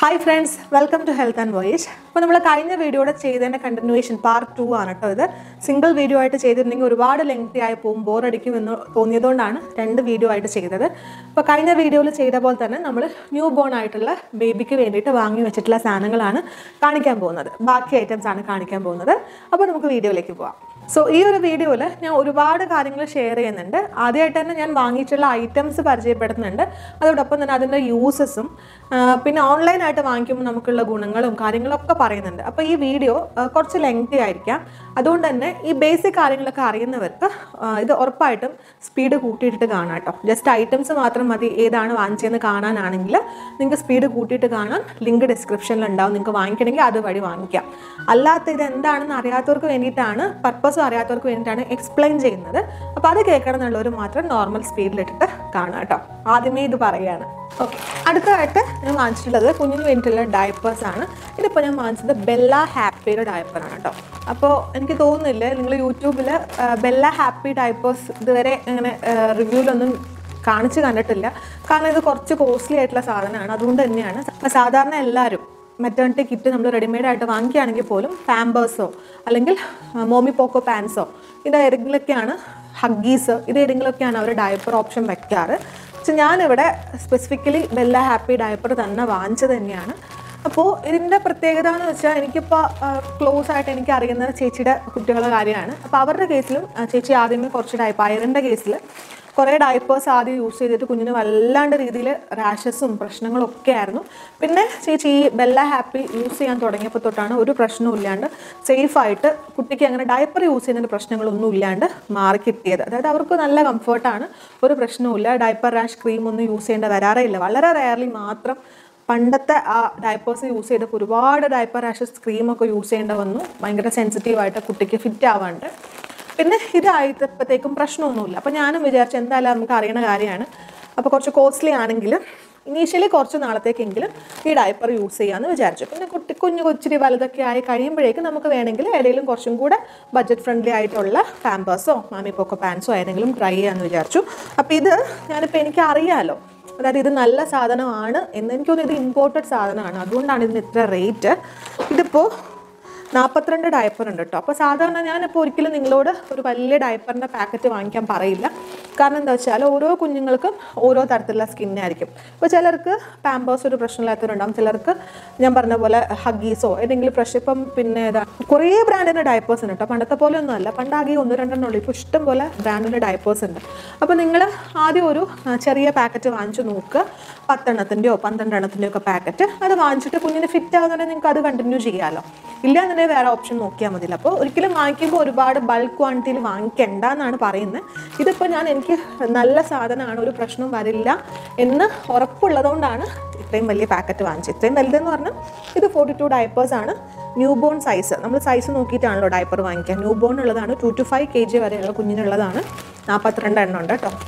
hi friends welcome to health and voyage അപ്പോൾ നമ്മൾ കഴിഞ്ഞ വീഡിയോയുടെ ചെയ്തതിൻ്റെ കണ്ടിന്യൂവേഷൻ പാർട്ട് ടു ആണ് കേട്ടോ ഇത് സിംഗിൾ വീഡിയോ ആയിട്ട് ചെയ്തിരുന്നെങ്കിൽ ഒരുപാട് ലെങ്തി ആയി പോകും ബോറടിക്കും എന്ന് തോന്നിയതുകൊണ്ടാണ് രണ്ട് വീഡിയോ ആയിട്ട് ചെയ്തത് അപ്പോൾ കഴിഞ്ഞ വീഡിയോയിൽ ചെയ്ത പോലെ തന്നെ നമ്മൾ ന്യൂ ബോൺ ആയിട്ടുള്ള ബേബിക്ക് വേണ്ടിയിട്ട് വാങ്ങി വെച്ചിട്ടുള്ള സാധനങ്ങളാണ് കാണിക്കാൻ പോകുന്നത് ബാക്കി ഐറ്റംസ് ആണ് കാണിക്കാൻ പോകുന്നത് അപ്പോൾ നമുക്ക് വീഡിയോയിലേക്ക് പോവാം സോ ഈ ഒരു വീഡിയോയിൽ ഞാൻ ഒരുപാട് കാര്യങ്ങൾ ഷെയർ ചെയ്യുന്നുണ്ട് ആദ്യമായിട്ട് തന്നെ ഞാൻ വാങ്ങിയിട്ടുള്ള ഐറ്റംസ് പരിചയപ്പെടുത്തുന്നുണ്ട് അതോടൊപ്പം തന്നെ അതിൻ്റെ യൂസസും പിന്നെ ഓൺലൈനായിട്ട് വാങ്ങിക്കുമ്പോൾ നമുക്കുള്ള ഗുണങ്ങളും കാര്യങ്ങളൊക്കെ പറയുന്നുണ്ട് അപ്പോൾ ഈ വീഡിയോ കുറച്ച് ലെങ്തി ആയിരിക്കാം അതുകൊണ്ട് തന്നെ ഈ ബേസിക് കാര്യങ്ങളൊക്കെ അറിയുന്നവർക്ക് ആ, ഇത് ഉറപ്പായിട്ടും സ്പീഡ് കൂട്ടിയിട്ടിട്ട് കാണാം കേട്ടോ ജസ്റ്റ് ഐറ്റംസ് മാത്രം മതി ഏതാണ് വാങ്ങിച്ചതെന്ന് കാണാനാണെങ്കിൽ നിങ്ങൾക്ക് സ്പീഡ് കൂട്ടിയിട്ട് കാണാം ലിങ്ക് ഡിസ്ക്രിപ്ഷനിൽ ഉണ്ടാവും നിങ്ങൾക്ക് വാങ്ങിക്കണമെങ്കിൽ അതുവഴി വാങ്ങിക്കാം അല്ലാത്ത ഇത് എന്താണെന്ന് അറിയാത്തവർക്ക് വേണ്ടിയിട്ടാണ് പർപ്പസും അറിയാത്തവർക്ക് വേണ്ടിയിട്ടാണ് എക്സ്പ്ലെയിൻ ചെയ്യുന്നത് അപ്പോൾ അത് കേൾക്കണം എന്നുള്ളവർ മാത്രം നോർമൽ സ്പീഡിലിട്ടിട്ട് കാണാം കേട്ടോ ആദ്യമേ ഇത് പറയുകയാണ് ഓക്കെ അടുത്തതായിട്ട് ഞാൻ വാങ്ങിച്ചിട്ടുള്ളത് കുഞ്ഞിന് വേണ്ടിയിട്ടുള്ള ഡയപ്പേഴ്സ് ആണ് ഇതിപ്പോൾ ഞാൻ വാങ്ങിച്ചത് ബെല്ല ഹാപ്പിയുടെ ഡയപ്പറാണ് കേട്ടോ അപ്പോൾ എനിക്ക് തോന്നുന്നില്ല നിങ്ങൾ യൂട്യൂബിൽ ബെല്ല ഹാപ്പി ഡയപ്പേഴ്സ് ഇതുവരെ അങ്ങനെ റിവ്യൂലൊന്നും കാണിച്ച് കണ്ടിട്ടില്ല കാരണം ഇത് കുറച്ച് കോസ്റ്റ്ലി ആയിട്ടുള്ള സാധനമാണ് അതുകൊണ്ട് തന്നെയാണ് സാധാരണ എല്ലാവരും മെറ്റേണിറ്റി കിറ്റ് നമ്മൾ റെഡിമെയ്ഡ് ആയിട്ട് വാങ്ങിക്കുകയാണെങ്കിൽ പോലും പാമ്പേഴ്സോ അല്ലെങ്കിൽ മോമി പോക്കോ പാൻസോ ഇത് ഏതെങ്കിലുമൊക്കെയാണ് ഹഗ്ഗീസ് ഇത് ഏതെങ്കിലുമൊക്കെയാണ് അവർ ഡയപ്പർ ഓപ്ഷൻ വെക്കാറ് പക്ഷെ ഞാനിവിടെ സ്പെസിഫിക്കലി ബെല്ല ഹാപ്പി ഡയപ്പർ തന്നെ വാങ്ങിച്ചത് തന്നെയാണ് അപ്പോൾ ഇതിൻ്റെ പ്രത്യേകത എന്ന് വെച്ചാൽ എനിക്കിപ്പോൾ ക്ലോസ് ആയിട്ട് എനിക്ക് അറിയുന്ന ചേച്ചിയുടെ കുട്ടികളുടെ കാര്യമാണ് അപ്പോൾ അവരുടെ കേസിലും ആ, ചേച്ചി ആദ്യമേ കുറച്ച് ഡയപ്പ് അയറിൻ്റെ കേസിൽ കുറേ ഡയപ്പേഴ്സ് ആദ്യം യൂസ് ചെയ്തിട്ട് കുഞ്ഞിന് വല്ലാണ്ട് രീതിയിൽ റാഷസും പ്രശ്നങ്ങളും ഒക്കെ ആയിരുന്നു പിന്നെ ചേച്ചി ഈ ബെല്ല ഹാപ്പി യൂസ് ചെയ്യാൻ തുടങ്ങിയപ്പോൾ തൊട്ടാണ് ഒരു പ്രശ്നവും ഇല്ലാണ്ട് സേഫായിട്ട് കുട്ടിക്ക് അങ്ങനെ ഡയപ്പർ യൂസ് ചെയ്യുന്നതിൻ്റെ പ്രശ്നങ്ങളൊന്നും ഇല്ലാണ്ട് മാറി കിട്ടിയത് അതായത് അവർക്ക് നല്ല കംഫർട്ടാണ് ഒരു പ്രശ്നവുമില്ല ഡയപ്പർ റാഷ് ക്രീം ഒന്നും യൂസ് ചെയ്യേണ്ട വരാറേ ഇല്ല വളരെ റെയർലി മാത്രം പണ്ടത്തെ ആ ഡയപ്പേഴ്സ് യൂസ് ചെയ്തപ്പോൾ ഒരുപാട് ഡയപ്പർ റാഷസ് ക്രീമൊക്കെ യൂസ് ചെയ്യേണ്ട വന്നു ഭയങ്കര സെൻസിറ്റീവായിട്ട് കുട്ടിക്ക് ഫിറ്റ് ആവാണ്ട് പിന്നെ ഇതായപ്പോഴത്തേക്കും പ്രശ്നമൊന്നുമില്ല അപ്പോൾ ഞാനും വിചാരിച്ചു എന്തായാലും നമുക്ക് അറിയണ കാര്യമാണ് അപ്പോൾ കുറച്ച് കോസ്റ്റ്ലി ആണെങ്കിലും ഇനീഷ്യലി കുറച്ച് നാളത്തേക്കെങ്കിലും ഈ ഡയപ്പർ യൂസ് ചെയ്യാമെന്ന് വിചാരിച്ചു പിന്നെ കുട്ടി കുഞ്ഞു കൊച്ചിരി വലുതൊക്കെ ആയി കഴിയുമ്പോഴേക്കും നമുക്ക് വേണമെങ്കിൽ ഏതെങ്കിലും കുറച്ചും കൂടെ ബഡ്ജറ്റ് ഫ്രണ്ട്ലി ആയിട്ടുള്ള പാമ്പേഴ്സോ മാമി പോക്കോ പാൻസോ ഏതെങ്കിലും ട്രൈ ചെയ്യാമെന്ന് വിചാരിച്ചു അപ്പോൾ ഇത് ഞാനിപ്പോൾ എനിക്ക് അറിയാമല്ലോ അതായത് ഇത് നല്ല സാധനമാണ് എന്ന് എനിക്ക് തോന്നുന്നു ഇത് ഇമ്പോർട്ടഡ് സാധനമാണ് അതുകൊണ്ടാണ് ഇതിന് ഇത്ര റേറ്റ് ഇതിപ്പോൾ നാൽപ്പത്തിരണ്ട് ഡയപ്പർ ഉണ്ട് കേട്ടോ അപ്പോൾ സാധാരണ ഞാനിപ്പോൾ ഒരിക്കലും നിങ്ങളോട് ഒരു വലിയ ഡയപ്പറിൻ്റെ പാക്കറ്റ് വാങ്ങിക്കാൻ പറയില്ല കാരണം എന്താ വെച്ചാൽ ഓരോ കുഞ്ഞുങ്ങൾക്കും ഓരോ തരത്തിലുള്ള സ്കിന്നായിരിക്കും ഇപ്പോൾ ചിലർക്ക് പാമ്പേഴ്സ് ഒരു പ്രശ്നമില്ലാത്തവരുണ്ടാവും ചിലർക്ക് ഞാൻ പറഞ്ഞ പോലെ ഹഗീസോ ഏതെങ്കിലും പ്രശ്നം ഇപ്പം പിന്നെ ഏതാ കുറേ ബ്രാൻഡിൻ്റെ ഡയപ്പേഴ്സ് ഉണ്ട് കേട്ടോ പണ്ടത്തെ പോലെ ഒന്നും അല്ല പണ്ടാകെ ഒന്ന് രണ്ടെണ്ണം ഉള്ളൂ ഇപ്പോൾ ഇഷ്ടം പോലെ ബ്രാൻഡിൻ്റെ ഡയപ്പേഴ്സ് ഉണ്ട് അപ്പോൾ നിങ്ങൾ ആദ്യം ഒരു ആ, ചെറിയ പാക്കറ്റ് വാങ്ങിച്ച് നോക്കുക പത്തെണ്ണത്തിൻ്റെയോ പന്ത്രണ്ടെണ്ണത്തിൻ്റെയോ ഒക്കെ പാക്കറ്റ് അത് വാങ്ങിച്ചിട്ട് കുഞ്ഞിന് ഫിറ്റ് ആകുന്നുണ്ടെങ്കിൽ നിങ്ങൾക്ക് അത് കണ്ടിന്യൂ ചെയ്യാമല്ലോ ഇല്ലാന്നുണ്ടെങ്കിൽ വേറെ ഓപ്ഷൻ നോക്കിയാൽ മതിയല്ലോ അപ്പോൾ ഒരിക്കലും വാങ്ങിക്കുമ്പോൾ ഒരുപാട് ബൾക്ക് ക്വാണ്ടിറ്റിയിൽ വാങ്ങിക്കണ്ട എന്നാണ് പറയുന്നത് ഇതിപ്പോൾ ഞാൻ എനിക്ക് നല്ല സാധനമാണ് ഒരു പ്രശ്നവും വരില്ല എന്ന് ഉറപ്പുള്ളതുകൊണ്ടാണ് ഇത്രയും വലിയ പാക്കറ്റ് വാങ്ങിച്ചത് ഇത്രയും വലുതെന്ന് പറഞ്ഞാൽ ഇത് ഫോർട്ടി ടു ഡയപ്പേഴ്സ് ആണ് ന്യൂ ബോൺ സൈസ് നമ്മൾ സൈസ് നോക്കിയിട്ടാണല്ലോ ഡയപ്പർ വാങ്ങിക്കുക ന്യൂ ബോൺ ഉള്ളതാണ് two to five K G വരെയുള്ള കുഞ്ഞിനുള്ളതാണ് നാൽപ്പത്തിരണ്ട് എണ്ണം ഉണ്ട് കേട്ടോ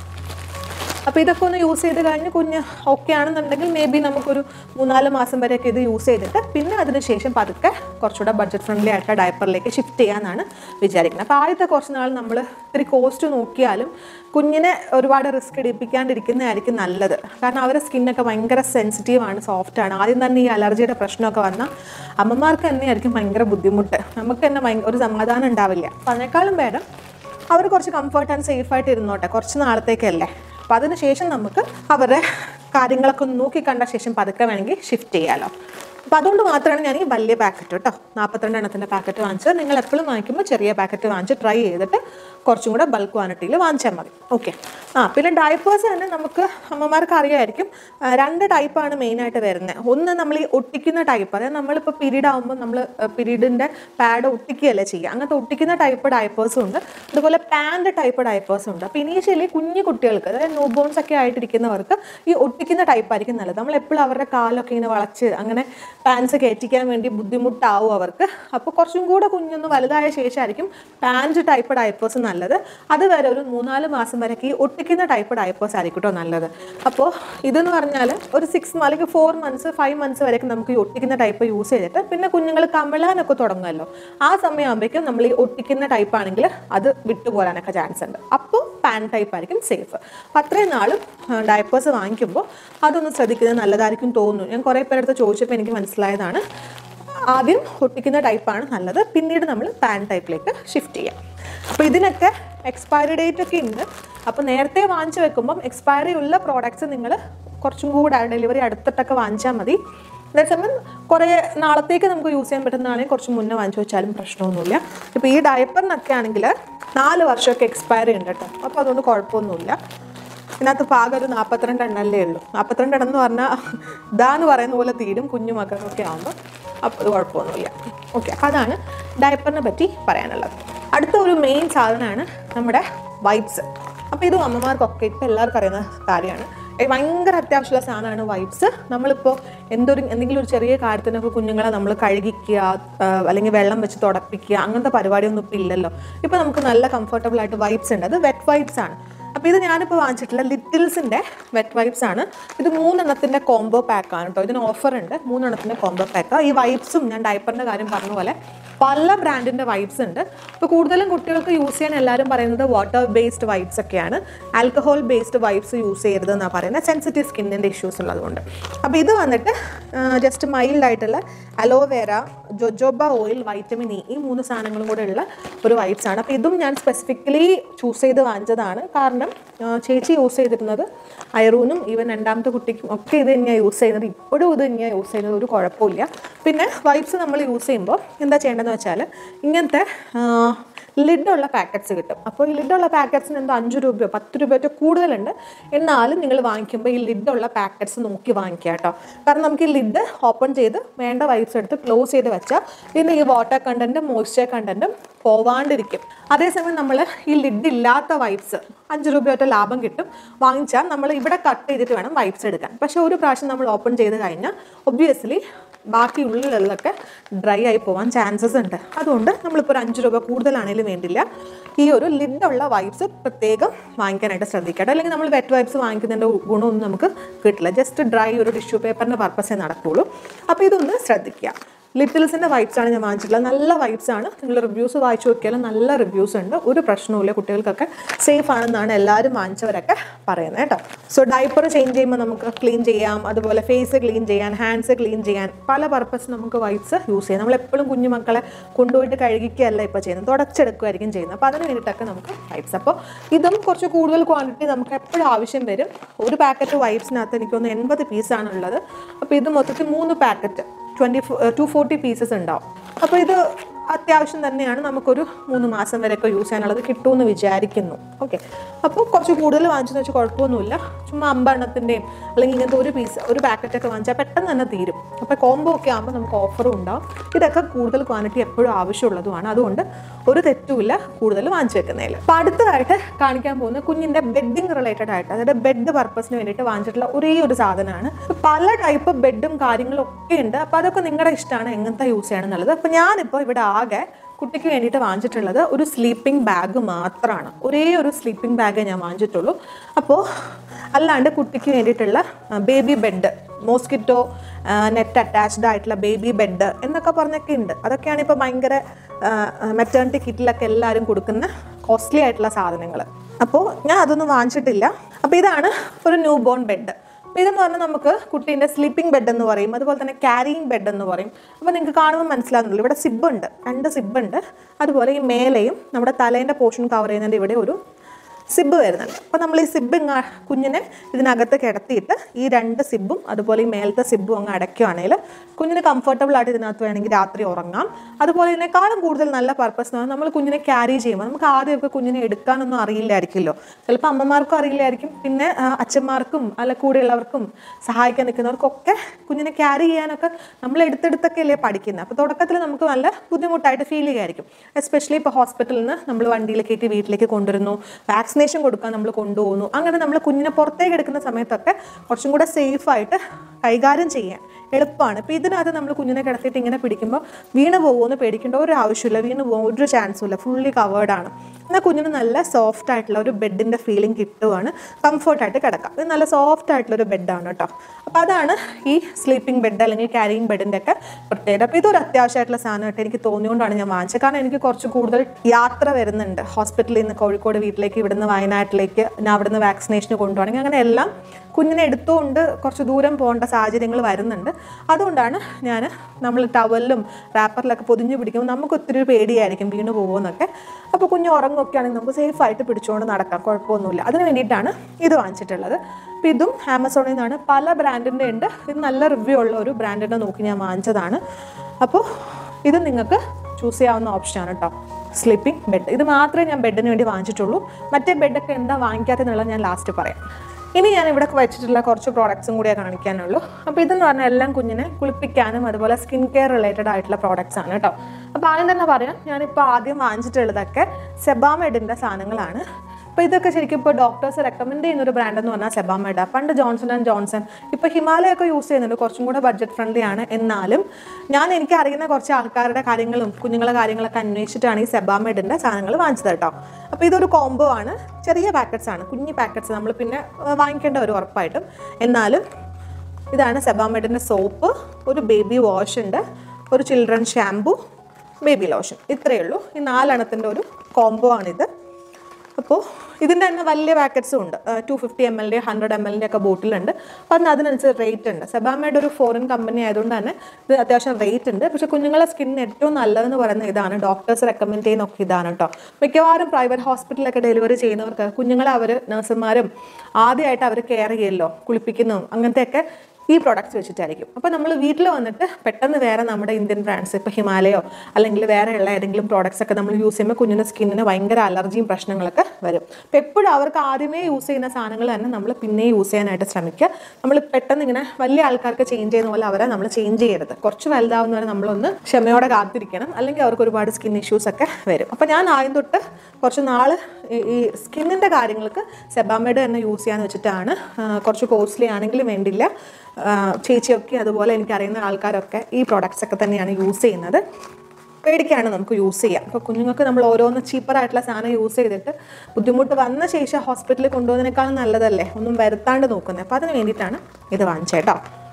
അപ്പോൾ ഇതൊക്കെ ഒന്ന് യൂസ് ചെയ്ത് കഴിഞ്ഞ് കുഞ്ഞ് ഓക്കെ ആണെന്നുണ്ടെങ്കിൽ മേ ബി നമുക്കൊരു മൂന്നാല് മാസം വരെയൊക്കെ ഇത് യൂസ് ചെയ്തിട്ട് പിന്നെ അതിന് ശേഷം പതുക്കെ കുറച്ചുകൂടെ ബഡ്ജറ്റ് ഫ്രണ്ട്ലി ആയിട്ട് ഡയപ്പറിലേക്ക് ഷിഫ്റ്റ് ചെയ്യാനാണ് വിചാരിക്കുന്നത് അപ്പോൾ ആദ്യത്തെ കുറച്ച് നാൾ നമ്മൾ ഇത്തിരി കോസ്റ്റ് നോക്കിയാലും കുഞ്ഞിനെ ഒരുപാട് റിസ്ക് എടുപ്പിക്കാണ്ടിരിക്കുന്നതായിരിക്കും നല്ലത് കാരണം അവരുടെ സ്കിന്നൊക്കെ ഭയങ്കര സെൻസിറ്റീവാണ് സോഫ്റ്റാണ് ആദ്യം തന്നെ ഈ അലർജിയുടെ പ്രശ്നമൊക്കെ വന്നാൽ അമ്മമാർക്ക് തന്നെയായിരിക്കും ഭയങ്കര ബുദ്ധിമുട്ട് നമുക്ക് തന്നെ ഭയങ്കര ഒരു സമാധാനം ഉണ്ടാവില്ല അപ്പോൾ അതിനേക്കാളും ഭേദം അവർ കുറച്ച് കംഫർട്ട് ആൻഡ് സേഫായിട്ട് ഇരുന്നോട്ടെ കുറച്ച് നാളത്തേക്കല്ലേ അപ്പം അതിന് ശേഷം നമുക്ക് അവരുടെ കാര്യങ്ങളൊക്കെ ഒന്ന് നോക്കി കണ്ട ശേഷം പതുക്കെ വേണമെങ്കിൽ ഷിഫ്റ്റ് ചെയ്യാമല്ലോ അപ്പം അതുകൊണ്ട് മാത്രമാണ് ഞാൻ ഈ വലിയ പാക്കറ്റ് കേട്ടോ നാൽപ്പത്തിരണ്ട് എണ്ണത്തിൻ്റെ പാക്കറ്റ് വാങ്ങിച്ചത് നിങ്ങൾ എപ്പോഴും വാങ്ങിക്കുമ്പോൾ ചെറിയ പാക്കറ്റ് വാങ്ങിച്ച് ട്രൈ ചെയ്തിട്ട് കുറച്ചും കൂടെ ബൾക്ക് ക്വാണ്ടിറ്റിയിൽ വാങ്ങിച്ചാൽ മതി ഓക്കെ ആ പിന്നെ ഡയപ്പേഴ്സ് തന്നെ നമുക്ക് അമ്മമാർക്ക് അറിയായിരിക്കും ആ, രണ്ട് ടൈപ്പാണ് മെയിനായിട്ട് വരുന്നത് ഒന്ന് നമ്മൾ ഈ ഒട്ടിക്കുന്ന ടൈപ്പ് അതായത് നമ്മളിപ്പോൾ പീരീഡ് ആകുമ്പോൾ നമ്മൾ പീരീഡിൻ്റെ പാഡ് ഒട്ടിക്കുകയല്ലേ ചെയ്യുക അങ്ങനത്തെ ഒട്ടിക്കുന്ന ടൈപ്പ് ഡയപ്പേഴ്സും ഉണ്ട് അതുപോലെ പാൻറ് ടൈപ്പ് ഡയപ്പേഴ്സും ഉണ്ട് അപ്പോൾ ഇനീഷ്യലി കുഞ്ഞു കുട്ടികൾക്ക് അതായത് ന്യൂ ബോൺസ് ഒക്കെ ആയിട്ടിരിക്കുന്നവർക്ക് ഈ ഒട്ടിക്കുന്ന ടൈപ്പ് ആയിരിക്കും നല്ലത് നമ്മൾ എപ്പോഴും അവരുടെ കാലൊക്കെ ഇങ്ങനെ വളച്ച് അങ്ങനെ പാൻസ് കയറ്റിക്കാൻ വേണ്ടി ബുദ്ധിമുട്ടാവും അവർക്ക് അപ്പോൾ കുറച്ചും കൂടെ കുഞ്ഞൊന്ന് വലുതായ ശേഷമായിരിക്കും പാൻറ് ടൈപ്പ് ഡയപ്പേഴ്സ് നല്ലത് അതുവരെ ഒരു മൂന്നാല് മാസം വരെയൊക്കെ ഈ ഒട്ടിക്കുന്ന ടൈപ്പ് ഡയപ്പേഴ്സ് ആയിരിക്കും കേട്ടോ നല്ലത് അപ്പോൾ ഇതെന്ന് പറഞ്ഞാൽ ഒരു സിക്സ് അല്ലെങ്കിൽ ഫോർ മന്ത്സ് ഫൈവ് മന്ത്സ് വരെയൊക്കെ നമുക്ക് ഈ ഒട്ടിക്കുന്ന ടൈപ്പ് യൂസ് ചെയ്തിട്ട് പിന്നെ കുഞ്ഞുങ്ങൾ കമിളാനൊക്കെ തുടങ്ങുമല്ലോ ആ സമയമാകുമ്പോഴേക്കും നമ്മൾ ഈ ഒട്ടിക്കുന്ന ടൈപ്പ് ആണെങ്കിൽ അത് വിട്ടുപോരാനൊക്കെ ചാൻസ് ഉണ്ട് അപ്പോൾ പാൻ ടൈപ്പ് ആയിരിക്കും സേഫ് അപ്പം അത്രയും നാളും ഡയപ്പേഴ്സ് വാങ്ങിക്കുമ്പോൾ അതൊന്ന് ശ്രദ്ധിക്കുന്നത് നല്ലതായിരിക്കും തോന്നുന്നു ഞാൻ കുറേ പേരടുത്ത് ചോദിച്ചപ്പോൾ എനിക്ക് മനസ്സിലായതാണ് ആദ്യം ഒട്ടിക്കുന്ന ടൈപ്പാണ് നല്ലത് പിന്നീട് നമ്മൾ പാൻ ടൈപ്പിലേക്ക് ഷിഫ്റ്റ് ചെയ്യാം അപ്പോൾ ഇതിനൊക്കെ എക്സ്പയറി ഡേറ്റ് ഒക്കെ ഉണ്ട് അപ്പോൾ നേരത്തെ വാങ്ങിച്ചു വെക്കുമ്പം എക്സ്പയറി ഉള്ള പ്രോഡക്റ്റ്സ് നിങ്ങൾ കുറച്ചും കൂടെ ഡെലിവറി അടുത്തിട്ടൊക്കെ വാങ്ങിച്ചാൽ മതി അതേസമയം കുറേ നാളത്തേക്ക് നമുക്ക് യൂസ് ചെയ്യാൻ പറ്റുന്നതാണെങ്കിൽ കുറച്ച് മുന്നേ വാങ്ങിച്ചു വെച്ചാലും പ്രശ്നമൊന്നുമില്ല ഇപ്പോൾ ഈ ഡയപ്പറിനൊക്കെ ആണെങ്കിൽ നാല് വർഷമൊക്കെ എക്സ്പയറി ഉണ്ട് കേട്ടോ അപ്പോൾ അതുകൊണ്ട് കുഴപ്പമൊന്നുമില്ല ഇതിനകത്ത് പാകം ഒരു നാൽപ്പത്തിരണ്ട് എണ്ണല്ലേ ഉള്ളൂ നാൽപ്പത്തിരണ്ട് എണ്ണം എന്ന് പറഞ്ഞാൽ ഇതാന്ന് പറയുന്ന പോലെ തീരും കുഞ്ഞു മക്കൾക്കൊക്കെ ആകുമ്പോൾ അപ്പോൾ അത് കുഴപ്പമൊന്നുമില്ല ഓക്കെ അതാണ് ഡയപ്പറിനെ പറ്റി പറയാനുള്ളത് അടുത്ത ഒരു മെയിൻ സാധനമാണ് നമ്മുടെ വൈപ്സ് അപ്പോൾ ഇതും അമ്മമാർക്കൊക്കെ ഇപ്പോൾ എല്ലാവർക്കും അറിയുന്ന കാര്യമാണ് ഏ, ഭയങ്കര അത്യാവശ്യമുള്ള സാധനമാണ് വൈപ്സ് നമ്മളിപ്പോൾ എന്തൊരു എന്തെങ്കിലും ഒരു ചെറിയ കാര്യത്തിനൊക്കെ കുഞ്ഞുങ്ങളെ നമ്മൾ കഴുകിക്കുക ആ, അല്ലെങ്കിൽ വെള്ളം വെച്ച് തുടപ്പിക്കുക അങ്ങനത്തെ പരിപാടിയൊന്നും ഇപ്പോൾ ഇല്ലല്ലോ ഇപ്പോൾ നമുക്ക് നല്ല കംഫർട്ടബിൾ ആയിട്ട് വൈപ്സ് ഉണ്ട് അത് വെറ്റ് വൈപ്സ് ആണ് അപ്പോൾ ഇത് ഞാനിപ്പോൾ വാങ്ങിച്ചിട്ടുള്ള ലിറ്റിൽസിൻ്റെ വെറ്റ് വൈപ്സ് ആണ് ഇത് മൂന്നെണ്ണത്തിൻ്റെ കോംബോ പാക്കാണ് കേട്ടോ ഇതിന് ഓഫർ ഉണ്ട് മൂന്നെണ്ണത്തിൻ്റെ കോംബോ പാക്ക് ഈ വൈപ്സും ഞാൻ ഡയപ്പറിൻ്റെ കാര്യം പറഞ്ഞ പോലെ പല ബ്രാൻഡിൻ്റെ വൈപ്സ് ഉണ്ട് ഇപ്പോൾ കൂടുതലും കുട്ടികൾക്ക് യൂസ് ചെയ്യാൻ എല്ലാവരും പറയുന്നത് വാട്ടർ ബേസ്ഡ് വൈപ്സ് ഒക്കെയാണ് ആൽക്കഹോൾ ബേസ്ഡ് വൈപ്സ് യൂസ് ചെയ്യരുത് എന്നാണ് പറയുന്നത് സെൻസിറ്റീവ് സ്കിന്നിൻ്റെ ഇഷ്യൂസ് ഉള്ളതുകൊണ്ട് അപ്പോൾ ഇത് വന്നിട്ട് ജസ്റ്റ് മൈൽഡ് ആയിട്ടുള്ള aloe vera jojoba oil vitamin E ഈ മൂന്ന് സാധനങ്ങളും കൂടെ ഉള്ള ഒരു വൈപ്സ് ആണ് അപ്പോൾ ഇതും ഞാൻ സ്പെസിഫിക്കലി ചൂസ് ചെയ്ത് വാങ്ങിച്ചതാണ് കാരണം ആ, ചേച്ചി യൂസ് ചെയ്തിരുന്നത് അയറൂനും ഈവൻ രണ്ടാമത്തെ കുട്ടിക്കും ഒക്കെ ഇത് തന്നെയാണ് യൂസ് ചെയ്യുന്നത് ഇപ്പോഴും ഇത് തന്നെയാണ് യൂസ് ചെയ്യുന്നത് ഒരു കുഴപ്പമില്ല പിന്നെ വൈപ്സ് നമ്മൾ യൂസ് ചെയ്യുമ്പോൾ എന്താ ചെയ്യേണ്ടതെന്ന് വെച്ചാൽ ഇങ്ങനത്തെ ലിഡുള്ള പാക്കറ്റ്സ് കിട്ടും അപ്പോൾ ഈ ലിഡുള്ള പാക്കറ്റ്സിന് എന്തോ അഞ്ച് രൂപയോ പത്ത് രൂപയോ കൂടുതലുണ്ട് എന്നാലും നിങ്ങൾ വാങ്ങിക്കുമ്പോൾ ഈ ലിഡുള്ള പാക്കറ്റ്സ് നോക്കി വാങ്ങിക്കുക കേട്ടോ കാരണം നമുക്ക് ഈ ലിഡ് ഓപ്പൺ ചെയ്ത് വേണ്ട വൈപ്സ് എടുത്ത് ക്ലോസ് ചെയ്ത് വെച്ചാൽ ഇതിന് ഈ വാട്ടർ കണ്ടൻറ്റും മോയ്സ്ചർ കണ്ടൻറ്റും പോവാണ്ടിരിക്കും അതേസമയം നമ്മൾ ഈ ലിഡ് ഇല്ലാത്ത വൈപ്സ് അഞ്ച് രൂപയൊറ്റ ലാഭം കിട്ടും വാങ്ങിച്ചാൽ നമ്മൾ ഇവിടെ കട്ട് ചെയ്തിട്ട് വേണം വൈപ്സ് എടുക്കാൻ പക്ഷേ ഒരു പ്രാവശ്യം നമ്മൾ ഓപ്പൺ ചെയ്ത് കഴിഞ്ഞാൽ ഒബ്വിയസ്ലി ബാക്കി ഉള്ളിലുള്ളതൊക്കെ ഡ്രൈ ആയി പോകാൻ ചാൻസസ് ഉണ്ട് അതുകൊണ്ട് നമ്മളിപ്പോൾ ഒരു അഞ്ച് രൂപ കൂടുതലാണെങ്കിലും വേണ്ടില്ല ഈ ഒരു ലിഡുള്ള വൈപ്സ് പ്രത്യേകം വാങ്ങിക്കാനായിട്ട് ശ്രദ്ധിക്കട്ടെ അല്ലെങ്കിൽ നമ്മൾ വെറ്റ് വൈപ്സ് വാങ്ങിക്കുന്നതിൻ്റെ ഗുണമൊന്നും നമുക്ക് കിട്ടില്ല ജസ്റ്റ് ഡ്രൈ ഒരു ടിഷ്യൂ പേപ്പറിൻ്റെ പർപ്പസേ നടക്കുള്ളൂ അപ്പോൾ ഇതൊന്ന് ശ്രദ്ധിക്കുക ലിറ്റിൽസിൻ്റെ വൈബ്സ് ആണ് ഞാൻ വാങ്ങിച്ചിട്ടുള്ളത് നല്ല വൈബ്സ് ആണ് നിങ്ങൾ റിവ്യൂസ് വായിച്ചു നോക്കിയാലും നല്ല റിവ്യൂസ് ഉണ്ട് ഒരു പ്രശ്നവുമില്ല കുട്ടികൾക്കൊക്കെ സേഫ് ആണെന്നാണ് എല്ലാവരും വാങ്ങിച്ചവരൊക്കെ പറയുന്നത് കേട്ടോ സോ ഡൈപ്പർ ചേഞ്ച് ചെയ്യുമ്പോൾ നമുക്ക് ക്ലീൻ ചെയ്യാം അതുപോലെ ഫേസ് ക്ലീൻ ചെയ്യാൻ ഹാൻഡ്സ് ക്ലീൻ ചെയ്യാൻ പല പർപ്പസ് നമുക്ക് വൈബ്സ് യൂസ് ചെയ്യാം നമ്മൾ എപ്പോഴും കുഞ്ഞു മക്കളെ കൊണ്ടുപോയിട്ട് കഴുകിക്കുകയല്ല ഇപ്പോൾ ചെയ്യുന്നത് തുടച്ചെടുക്കുമായിരിക്കും ചെയ്യുന്നത് അപ്പോൾ അതിന് വേണ്ടിയിട്ടൊക്കെ നമുക്ക് വൈബ്സ് അപ്പോൾ ഇതും കുറച്ച് കൂടുതൽ ക്വാണ്ടിറ്റി നമുക്ക് എപ്പോഴും ആവശ്യം വരും ഒരു പാക്കറ്റ് വൈബ്സിനകത്ത് എനിക്കൊന്ന് എൺപത് പീസാണ് ഉള്ളത് അപ്പോൾ ഇത് മൊത്തത്തിൽ മൂന്ന് packet twenty two forty pieces ഉണ്ടാവും അപ്പോൾ ഇത് അത്യാവശ്യം തന്നെയാണ് നമുക്കൊരു മൂന്ന് മാസം വരെയൊക്കെ യൂസ് ചെയ്യാനുള്ളത് കിട്ടുമെന്ന് വിചാരിക്കുന്നു ഓക്കെ അപ്പോൾ കുറച്ച് കൂടുതൽ വാങ്ങിച്ചെന്ന് വെച്ചാൽ കുഴപ്പമൊന്നുമില്ല ചുമ്മാ അമ്പെണ്ണത്തിൻ്റെയും അല്ലെങ്കിൽ ഇങ്ങനത്തെ ഒരു പീസ് ഒരു പാക്കറ്റൊക്കെ വാങ്ങിച്ചാൽ പെട്ടെന്ന് തന്നെ തീരും അപ്പോൾ കോംബോ ഒക്കെ ആകുമ്പോൾ നമുക്ക് ഓഫറും ഉണ്ടാവും ഇതൊക്കെ കൂടുതൽ ക്വാണ്ടിറ്റി എപ്പോഴും ആവശ്യമുള്ളതുമാണ് അതുകൊണ്ട് ഒരു തെറ്റുമില്ല കൂടുതൽ വാങ്ങിച്ചു വെക്കുന്നതിൽ അപ്പോൾ അടുത്തതായിട്ട് കാണിക്കാൻ പോകുന്ന കുഞ്ഞിൻ്റെ ബെഡിങ് റിലേറ്റഡ് ആയിട്ട് അതായത് ബെഡ് പർപ്പസിന് വേണ്ടിയിട്ട് വാങ്ങിച്ചിട്ടുള്ള ഒരേ ഒരു സാധനമാണ് പല ടൈപ്പ് ബെഡും കാര്യങ്ങളും ഒക്കെ ഉണ്ട് അപ്പോൾ അതൊക്കെ നിങ്ങളുടെ ഇഷ്ടമാണ് എങ്ങനത്തെ യൂസ് ചെയ്യണം എന്നുള്ളത് അപ്പോൾ ഞാനിപ്പോൾ ഇവിടെ ആകെ കുട്ടിക്ക് വേണ്ടിയിട്ട് വാങ്ങിച്ചിട്ടുള്ളത് ഒരു സ്ലീപ്പിംഗ് ബാഗ് മാത്രമാണ് ഒരേ ഒരു സ്ലീപ്പിംഗ് ബാഗേ ഞാൻ വാങ്ങിച്ചിട്ടുള്ളൂ അപ്പോൾ അല്ലാണ്ട് കുട്ടിക്ക് വേണ്ടിയിട്ടുള്ള baby bed mosquito net attached ആയിട്ടുള്ള ബേബി ബെഡ് എന്നൊക്കെ പറഞ്ഞൊക്കെ ഉണ്ട് അതൊക്കെയാണ് ഇപ്പോൾ ഭയങ്കര മെറ്റേണിറ്റി കിറ്റിലൊക്കെ എല്ലാവരും കൊടുക്കുന്ന കോസ്റ്റ്ലി ആയിട്ടുള്ള സാധനങ്ങൾ അപ്പോൾ ഞാൻ അതൊന്നും വാങ്ങിച്ചിട്ടില്ല അപ്പോൾ ഇതാണ് ഒരു ന്യൂ ബോൺ ബെഡ് അപ്പോൾ ഇതെന്ന് പറഞ്ഞാൽ നമുക്ക് കുട്ടീൻ്റെ സ്ലീപ്പിംഗ് ബെഡ് എന്ന് പറയും അതുപോലെ തന്നെ ക്യാരിയിങ് ബെഡ് എന്ന് പറയും അപ്പോൾ നിങ്ങൾക്ക് കാണുമ്പോൾ മനസ്സിലാകുന്നുള്ളൂ ഇവിടെ സിബ് ഉണ്ട് രണ്ട് സിബ് ഉണ്ട് അതുപോലെ ഈ മേലെയും നമ്മുടെ തലേൻ്റെ പോർഷൻ കവർ ചെയ്യുന്നതിൻ്റെ ഇവിടെ ഒരു സിബ് വരുന്നുണ്ട് അപ്പോൾ നമ്മൾ ഈ സിബ് ഇങ്ങ് കുഞ്ഞിനെ ഇതിനകത്ത് കിടത്തിയിട്ട് ഈ രണ്ട് സിബും അതുപോലെ ഈ മേലത്തെ സിബും അങ്ങ് അടയ്ക്കുകയാണെങ്കിൽ കുഞ്ഞിന് കംഫർട്ടബിൾ ആയിട്ട് ഇതിനകത്ത് വേണമെങ്കിൽ രാത്രി ഉറങ്ങാം അതുപോലെ ഇതിനേക്കാളും കൂടുതൽ നല്ല പർപ്പസ് എന്ന് പറഞ്ഞാൽ നമ്മൾ കുഞ്ഞിനെ ക്യാരി ചെയ്യുമ്പോൾ നമുക്ക് ആദ്യമൊക്കെ കുഞ്ഞിനെ എടുക്കാനൊന്നും അറിയില്ലായിരിക്കുമല്ലോ ചിലപ്പോൾ അമ്മമാർക്കും അറിയില്ലായിരിക്കും പിന്നെ ആ, അച്ഛന്മാർക്കും അല്ല കൂടെയുള്ളവർക്കും സഹായിക്കാൻ നിൽക്കുന്നവർക്കൊക്കെ കുഞ്ഞിനെ ക്യാരി ചെയ്യാനൊക്കെ നമ്മൾ എടുത്തെടുത്തൊക്കെ അല്ലേ പഠിക്കുന്നത് അപ്പോൾ തുടക്കത്തിൽ നമുക്ക് നല്ല ബുദ്ധിമുട്ടായിട്ട് ഫീൽ ചെയ്യുമായിരിക്കും എസ്പെഷ്യലി ഇപ്പോൾ ഹോസ്പിറ്റലിൽ നിന്ന് നമ്മൾ വണ്ടിയിൽ കയറ്റി വീട്ടിലേക്ക് കൊണ്ടുവരുന്നു വാക്സിനേഷൻ കൊടുക്കാൻ നമ്മൾ കൊണ്ടുപോകുന്നു അങ്ങനെ നമ്മൾ കുഞ്ഞിനെ പുറത്തേക്ക് എടുക്കുന്ന സമയത്തൊക്കെ കുറച്ചും കൂടെ സേഫായിട്ട് കൈകാര്യം ചെയ്യാൻ എളുപ്പമാണ് ഇപ്പോൾ ഇതിനകത്ത് നമ്മൾ കുഞ്ഞിനെ കിടത്തിയിട്ട് ഇങ്ങനെ പിടിക്കുമ്പോൾ വീണ് പോകുമെന്ന് പേടിക്കേണ്ട ഒരു ആവശ്യമില്ല വീണ് പോകാൻ ഒരു ചാൻസും ഇല്ല ഫുള്ളി കവേർഡ് ആണ് എന്നാൽ കുഞ്ഞിന് നല്ല സോഫ്റ്റ് ആയിട്ടുള്ള ഒരു ബെഡിൻ്റെ ഫീലിംഗ് കിട്ടുവാണ് കംഫർട്ടായിട്ട് കിടക്കാം ഇത് നല്ല സോഫ്റ്റ് ആയിട്ടുള്ള ഒരു ബെഡാണ് കേട്ടോ അപ്പോൾ അതാണ് ഈ സ്ലീപ്പിംഗ് ബെഡ് അല്ലെങ്കിൽ ക്യാരിയിങ് ബെഡിൻ്റെ ഒക്കെ പ്രത്യേകത അപ്പോൾ ഇതൊരു അത്യാവശ്യമായിട്ടുള്ള സാധനമായിട്ട് എനിക്ക് തോന്നിയുകൊണ്ടാണ് ഞാൻ വാങ്ങിച്ചത് കാരണം എനിക്ക് കുറച്ച് കൂടുതൽ യാത്ര വരുന്നുണ്ട് ഹോസ്പിറ്റലിൽ നിന്ന് കോഴിക്കോട് വീട്ടിലേക്ക് ഇവിടുന്ന് വയനാട്ടിലേക്ക് ഞാൻ അവിടുന്ന് വാക്സിനേഷന് കൊണ്ടുപോകണമെങ്കിൽ അങ്ങനെ എല്ലാം കുഞ്ഞിനെ എടുത്തുകൊണ്ട് കുറച്ച് ദൂരം പോകേണ്ട സാഹചര്യങ്ങൾ വരുന്നുണ്ട് അതുകൊണ്ടാണ് ഞാൻ നമ്മൾ ടവലിലും റാപ്പറിലൊക്കെ പൊതിഞ്ഞ് പിടിക്കുമ്പോൾ നമുക്ക് ഒത്തിരി പേടിയായിരിക്കും വീണ് പോകുമെന്നൊക്കെ അപ്പോൾ കുഞ്ഞ് ഉറങ്ങുമൊക്കെ ആണെങ്കിൽ നമുക്ക് സേഫായിട്ട് പിടിച്ചുകൊണ്ട് നടക്കാം കുഴപ്പമൊന്നുമില്ല അതിന് വേണ്ടിയിട്ടാണ് ഇത് വാങ്ങിച്ചിട്ടുള്ളത് അപ്പോൾ ഇതും ആമസോണിൽ നിന്നാണ് പല ബ്രാൻഡിൻ്റെ ഉണ്ട് ഇത് നല്ല റിവ്യൂ ഉള്ള ഒരു ബ്രാൻഡിൻ്റെ നോക്കി ഞാൻ വാങ്ങിച്ചതാണ് അപ്പോൾ ഇത് നിങ്ങൾക്ക് ചൂസ് ചെയ്യാവുന്ന ഓപ്ഷനാണ് കേട്ടോ സ്ലീപ്പിംഗ് ബെഡ് ഇത് മാത്രമേ ഞാൻ ബെഡിന് വേണ്ടി വാങ്ങിച്ചിട്ടുള്ളൂ മറ്റേ ബെഡൊക്കെ എന്താ വാങ്ങിക്കാത്തതെന്നുള്ളത് ഞാൻ ലാസ്റ്റ് പറയാം ഇനി ഞാൻ ഇവിടെ വെച്ചിട്ടുള്ള കുറച്ച് പ്രോഡക്ട്സും കൂടിയേ കാണിക്കാനുള്ളൂ അപ്പോൾ ഇതെന്ന് പറഞ്ഞാൽ എല്ലാം കുഞ്ഞിനെ കുളിപ്പിക്കാനും അതുപോലെ സ്കിൻ കെയർ റിലേറ്റഡ് ആയിട്ടുള്ള പ്രോഡക്ട്സ് ആണ് കേട്ടോ അപ്പോൾ ആദ്യം തന്നെ പറയാം ഞാനിപ്പോൾ ആദ്യം വാങ്ങിച്ചിട്ടുള്ളതൊക്കെ സെബാമെഡിൻ്റെ സാധനങ്ങളാണ് അപ്പോൾ ഇതൊക്കെ ശരിക്കും ഇപ്പോൾ ഡോക്ടേഴ്സ് റെക്കമെൻഡ് ചെയ്യുന്ന ഒരു ബ്രാൻഡ് എന്ന് പറഞ്ഞാൽ സെബാമെഡ പണ്ട് ജോൺസൺ ആൻഡ് ജോൺസൺ ഇപ്പോൾ ഹിമാലയ ഒക്കെ യൂസ് ചെയ്യുന്നുണ്ട് കുറച്ചും കൂടെ ബഡ്ജറ്റ് ഫ്രണ്ട്ലി ആണ് എന്നാലും ഞാൻ എനിക്ക് അറിയുന്ന കുറച്ച് ആൾക്കാരുടെ കാര്യങ്ങളും കുഞ്ഞുങ്ങളെ കാര്യങ്ങളൊക്കെ അന്വേഷിച്ചിട്ടാണ് ഈ സെബാമെഡിൻ്റെ സാധനങ്ങൾ വാങ്ങിച്ചത് കേട്ടോ അപ്പോൾ ഇതൊരു കോംബോ ആണ് ചെറിയ പാക്കറ്റ്സ് ആണ് കുഞ്ഞു പാക്കറ്റ്സ് നമ്മൾ പിന്നെ ആ, വാങ്ങിക്കേണ്ട ഒരു ഉറപ്പായിട്ടും എന്നാലും ഇതാണ് സെബാമെഡിൻ്റെ സോപ്പ് ഒരു ബേബി വാഷ് ഉണ്ട് ഒരു ചിൽഡ്രൻ ഷാംപൂ ബേബി ലോഷൻ ഇത്രയേ ഉള്ളൂ ഈ നാലെണ്ണത്തിൻ്റെ ഒരു കോംബോ ആണിത് അപ്പോൾ ഇതിൻ്റെ തന്നെ വലിയ പാക്കറ്റ്സും ഉണ്ട് ടു ഫിഫ്റ്റി എം എല്ലിൻ്റെ ഹൺഡ്രഡ് എം എല്ലിൻ്റെ ഒക്കെ ബോട്ടിലുണ്ട് അപ്പോൾ അതിന് അതിനനുസരിച്ച് റേറ്റ് ഉണ്ട് സെബാമയുടെ ഒരു ഫോറിൻ കമ്പനി ആയതുകൊണ്ട് തന്നെ ഇത് അത്യാവശ്യം റേറ്റ് ഉണ്ട് പക്ഷേ കുഞ്ഞുങ്ങളെ സ്കിന്നിന് ഏറ്റവും നല്ലതെന്ന് പറയുന്നത് ഇതാണ് ഡോക്ടേഴ്സ് റെക്കമെൻഡ് ചെയ്യുന്നൊക്കെ ഇതാണ് കേട്ടോ മിക്കവാറും പ്രൈവറ്റ് ഹോസ്പിറ്റലിലൊക്കെ ഡെലിവറി ചെയ്യുന്നവർക്ക് കുഞ്ഞുങ്ങളെ അവർ നഴ്സുമാരും ആദ്യമായിട്ട് അവർ കെയർ ചെയ്യല്ലോ കുളിപ്പിക്കുന്നതും അങ്ങനത്തെയൊക്കെ ഈ പ്രോഡക്റ്റ്സ് വെച്ചിട്ടായിരിക്കും അപ്പോൾ നമ്മൾ വീട്ടിൽ വന്നിട്ട് പെട്ടെന്ന് വേറെ നമ്മുടെ ഇന്ത്യൻ ബ്രാൻഡ്സ് ഇപ്പോൾ ഹിമാലയോ അല്ലെങ്കിൽ വേറെയുള്ള ഏതെങ്കിലും പ്രോഡക്റ്റ്സ് ഒക്കെ നമ്മൾ യൂസ് ചെയ്യുമ്പോൾ കുഞ്ഞിൻ്റെ സ്കിന്നിന് ഭയങ്കര അലർജിയും പ്രശ്നങ്ങളൊക്കെ വരും അപ്പോൾ എപ്പോഴും അവർക്ക് ആദ്യമേ യൂസ് ചെയ്യുന്ന സാധനങ്ങൾ തന്നെ നമ്മൾ പിന്നെ യൂസ് ചെയ്യാനായിട്ട് ശ്രമിക്കുക നമ്മൾ പെട്ടെന്ന് ഇങ്ങനെ വലിയ ആൾക്കാർക്ക് ചേഞ്ച് ചെയ്യുന്ന പോലെ അവരെ നമ്മൾ ചേഞ്ച് ചെയ്യരുത് കുറച്ച് വലുതാവുന്നവരെ നമ്മളൊന്ന് ക്ഷമയോടെ കാത്തിരിക്കണം അല്ലെങ്കിൽ അവർക്ക് ഒരുപാട് സ്കിൻ ഇഷ്യൂസ് ഒക്കെ വരും അപ്പോൾ ഞാൻ ആദ്യം തൊട്ട് കുറച്ച് നാൾ ഈ സ്കിന്നിൻ്റെ കാര്യങ്ങൾക്ക് സെബാമേഡ് തന്നെ യൂസ് ചെയ്യാന്ന് വെച്ചിട്ടാണ് ആ, കുറച്ച് കോസ്റ്റ്ലി ആണെങ്കിലും വേണ്ടില്ല ആ, ചേച്ചിയൊക്കെ അതുപോലെ എനിക്കറിയുന്ന ആൾക്കാരൊക്കെ ഈ പ്രോഡക്റ്റ്സ് ഒക്കെ തന്നെയാണ് യൂസ് ചെയ്യുന്നത് പേടിക്കാണ് നമുക്ക് യൂസ് ചെയ്യാം അപ്പോൾ കുഞ്ഞുങ്ങൾക്ക് നമ്മൾ ഓരോന്ന് ചീപ്പറായിട്ടുള്ള സാധനം യൂസ് ചെയ്തിട്ട് ബുദ്ധിമുട്ട് വന്ന ശേഷം ഹോസ്പിറ്റലിൽ കൊണ്ടുപോകുന്നതിനേക്കാളും നല്ലതല്ലേ ഒന്നും വരുത്താണ്ട് നോക്കുന്നത് അപ്പോൾ അതിന് വേണ്ടിയിട്ടാണ് ഇത് വാങ്ങിച്ചേട്ടോ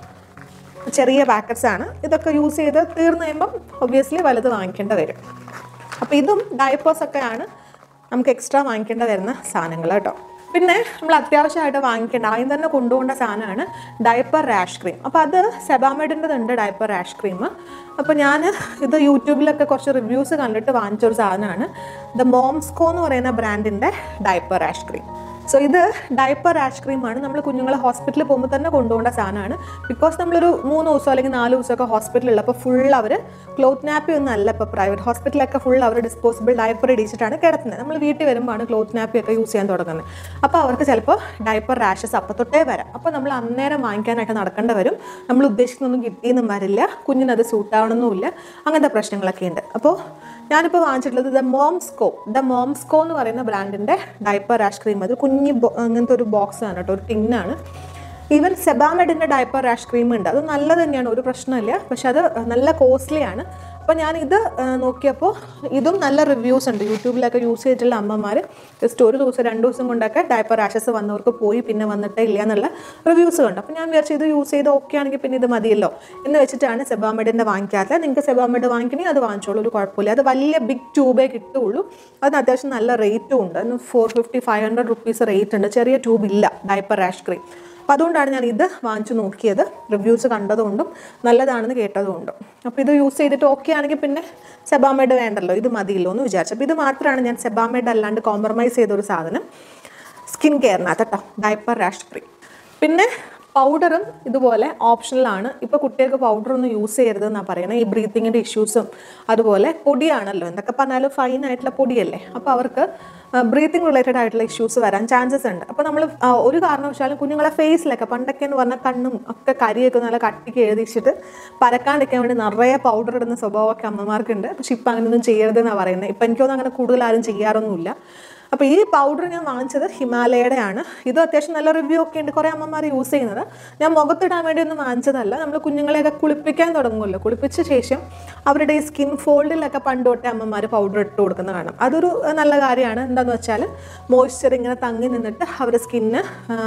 ചെറിയ പാക്കറ്റ്സ് ആണ് ഇതൊക്കെ യൂസ് ചെയ്ത് തീർന്നു കഴിയുമ്പം ഒബ്വിയസ്ലി വലുത് വാങ്ങിക്കേണ്ട വരും അപ്പോൾ ഇതും ഡയപ്പേഴ്സ് ഒക്കെയാണ് നമുക്ക് എക്സ്ട്രാ വാങ്ങിക്കേണ്ട വരുന്ന സാധനങ്ങൾ കേട്ടോ പിന്നെ നമ്മൾ അത്യാവശ്യമായിട്ട് വാങ്ങിക്കേണ്ട ആദ്യം തന്നെ കൊണ്ടുപോകേണ്ട സാധനമാണ് ഡയപ്പർ റാഷ് ക്രീം അപ്പോൾ അത് സെബാമെഡിൻ്റെതുണ്ട് ഡയപ്പർ റാഷ് ക്രീം അപ്പോൾ ഞാൻ ഇത് യൂട്യൂബിലൊക്കെ കുറച്ച് റിവ്യൂസ് കണ്ടിട്ട് വാങ്ങിച്ചൊരു സാധനമാണ് ദ മോംസ്കോ എന്ന് പറയുന്ന ബ്രാൻഡിൻ്റെ ഡയപ്പർ റാഷ് ക്രീം സോ ഇത് ഡയപ്പർ റാഷ് ക്രീമാണ് നമ്മൾ കുഞ്ഞുങ്ങളെ ഹോസ്പിറ്റലിൽ പോകുമ്പോൾ തന്നെ കൊണ്ടുപോകേണ്ട സാധനമാണ് ബിക്കോസ് നമ്മളൊരു മൂന്ന് ദിവസം അല്ലെങ്കിൽ നാല് ദിവസമൊക്കെ ഹോസ്പിറ്റലിൽ അപ്പോൾ ഫുൾ അവർ ക്ലോത്ത് നാപ്പി ഒന്നും അല്ല ഇപ്പോൾ പ്രൈവറ്റ് ഹോസ്പിറ്റലൊക്കെ ഫുൾ അവർ ഡിസ്പോസിബിൾ ഡയപ്പർ ഇടിച്ചിട്ടാണ് കിടത്തുന്നത് നമ്മൾ വീട്ടിൽ വരുമ്പോഴാണ് ക്ലോത്ത് നാപ്പി ഒക്കെ യൂസ് ചെയ്യാൻ തുടങ്ങുന്നത് അപ്പോൾ അവർക്ക് ചിലപ്പോൾ ഡയപ്പർ റാഷസ് അപ്പോൾ തൊട്ടേ വരാം അപ്പോൾ നമ്മൾ അന്നേരം വാങ്ങിക്കാനായിട്ട് നടക്കേണ്ട വരും നമ്മൾ ഉദ്ദേശിക്കുന്നൊന്നും കിട്ടിയെന്നും വരില്ല കുഞ്ഞിനത് സൂട്ടാവണമെന്നുമില്ല അങ്ങനത്തെ പ്രശ്നങ്ങളൊക്കെ ഉണ്ട് അപ്പോൾ ഞാനിപ്പോൾ വാങ്ങിച്ചിട്ടുള്ളത് ദ മോംസ്കോ ദ മോംസ്കോ എന്ന് പറയുന്ന ബ്രാൻഡിൻ്റെ ഡയപ്പർ റാഷ് ക്രീം അത് കുഞ്ഞി ബോ- അങ്ങനത്തെ ഒരു ബോക്സ് ആണ് കേട്ടോ ഒരു ടിന്നാണ് ഈവൻ സെബാമെഡിൻ്റെ ഡയപ്പർ റാഷ് ക്രീം ഉണ്ട് അത് നല്ലത് തന്നെയാണ് ഒരു പ്രശ്നമില്ല പക്ഷെ അത് നല്ല കോസ്റ്റ്ലി ആണ് അപ്പോൾ ഞാൻ ഇത് നോക്കിയപ്പോൾ ഇതും നല്ല റിവ്യൂസ് ഉണ്ട് യൂട്യൂബിലൊക്കെ യൂസ് ചെയ്തിട്ടുള്ള അമ്മമാർ ജസ്റ്റ് ഒരു ദിവസം രണ്ട് ദിവസം കൊണ്ടൊക്കെ ഡയപ്പർ റാഷസ് വന്നവർക്ക് പോയി പിന്നെ വന്നിട്ടേ ഇല്ല എന്നുള്ള റിവ്യൂസ് കണ്ടു അപ്പോൾ ഞാൻ വിചാരിച്ചു ഇത് യൂസ് ചെയ്ത് ഓക്കെ ആണെങ്കിൽ പിന്നെ ഇത് മതിയല്ലോ എന്ന് വെച്ചിട്ടാണ് സെബാമെഡിൻ്റെ വാങ്ങിക്കാത്തത് നിങ്ങൾക്ക് സെബാമെഡ് വാങ്ങിക്കണമെങ്കിൽ അത് വാങ്ങിച്ചോളൂ ഒരു കുഴപ്പമില്ല അത് വലിയ ബിഗ് ട്യൂബേ കിട്ടുള്ളൂ അതിന് അത്യാവശ്യം നല്ല റേറ്റും ഉണ്ട് അതിന് four fifty five hundred rupees rate ഉണ്ട് ചെറിയ ട്യൂബ് ഇല്ല ഡയപ്പർ റാഷ് ക്രീം അപ്പോൾ അതുകൊണ്ടാണ് ഞാൻ ഇത് വാങ്ങിച്ചു നോക്കിയത് റിവ്യൂസ് കണ്ടതുകൊണ്ടും നല്ലതാണെന്ന് കേട്ടതുകൊണ്ടും അപ്പോൾ ഇത് യൂസ് ചെയ്തിട്ട് ഓക്കെ ആണെങ്കിൽ പിന്നെ സെബാമെഡ് വേണ്ടല്ലോ ഇത് മതിയല്ലോ എന്ന് വിചാരിച്ചു അപ്പോൾ ഇത് മാത്രമാണ് ഞാൻ സെബാമെഡ് അല്ലാണ്ട് കോംപ്രമൈസ് ചെയ്ത ഒരു സാധനം സ്കിൻ കെയറിനകത്ത് കേട്ടോ ഡയപ്പർ റാഷ് ക്രീം പിന്നെ പൗഡറും ഇതുപോലെ ഓപ്ഷണലാണ് ഇപ്പോൾ കുട്ടികൾക്ക് പൗഡർ ഒന്നും യൂസ് ചെയ്യരുതെന്നാണ് പറയുന്നത് ഈ ബ്രീത്തിങ്ങിൻ്റെ ഇഷ്യൂസും അതുപോലെ പൊടിയാണല്ലോ എന്തൊക്കെ പറഞ്ഞാലും ഫൈൻ ആയിട്ടുള്ള പൊടിയല്ലേ അപ്പോൾ അവർക്ക് ബ്രീത്തിങ് റിലേറ്റഡ് ആയിട്ടുള്ള ഇഷ്യൂസ് വരാൻ ചാൻസസ് ഉണ്ട് അപ്പോൾ നമ്മൾ ഒരു കാരണവശാലും കുഞ്ഞുങ്ങളെ ഫേസിലൊക്കെ പണ്ടൊക്കെ എന്ന് പറഞ്ഞാൽ കണ്ണും ഒക്കെ കരിയൊക്കെ നല്ല കട്ടിക്ക് എഴുതിച്ചിട്ട് പരക്കാണ്ടിരിക്കാൻ വേണ്ടി നിറയെ പൗഡർ ഇടുന്ന സ്വഭാവമൊക്കെ അമ്മമാർക്കുണ്ട് പക്ഷെ ഇപ്പം അങ്ങനെയൊന്നും ചെയ്യരുതെന്നാണ് പറയുന്നത് ഇപ്പം എനിക്കൊന്നും അങ്ങനെ കൂടുതൽ ആരും ചെയ്യാറൊന്നുമില്ല അപ്പോൾ ഈ പൗഡർ ഞാൻ വാങ്ങിച്ചത് ഹിമാലയയുടെ ആണ് ഇത് അത്യാവശ്യം നല്ല റിവ്യൂ ഒക്കെ ഉണ്ട് കുറേ അമ്മമാർ യൂസ് ചെയ്യുന്നത് ഞാൻ മുഖത്തിടാൻ വേണ്ടി ഒന്നും വാങ്ങിച്ചതല്ല നമ്മൾ കുഞ്ഞുങ്ങളെയൊക്കെ കുളിപ്പിക്കാൻ തുടങ്ങുമല്ലോ കുളിപ്പിച്ച ശേഷം അവരുടെ ഈ സ്കിൻ ഫോൾഡിലൊക്കെ പണ്ട് തൊട്ടേ അമ്മമാർ പൗഡർ ഇട്ട് കൊടുക്കുന്ന കാണാം അതൊരു അഹ്, നല്ല കാര്യമാണ് എന്താണെന്ന് വെച്ചാൽ മോയ്സ്ചർ ഇങ്ങനെ തങ്ങി നിന്നിട്ട് അവരുടെ സ്കിന്ന്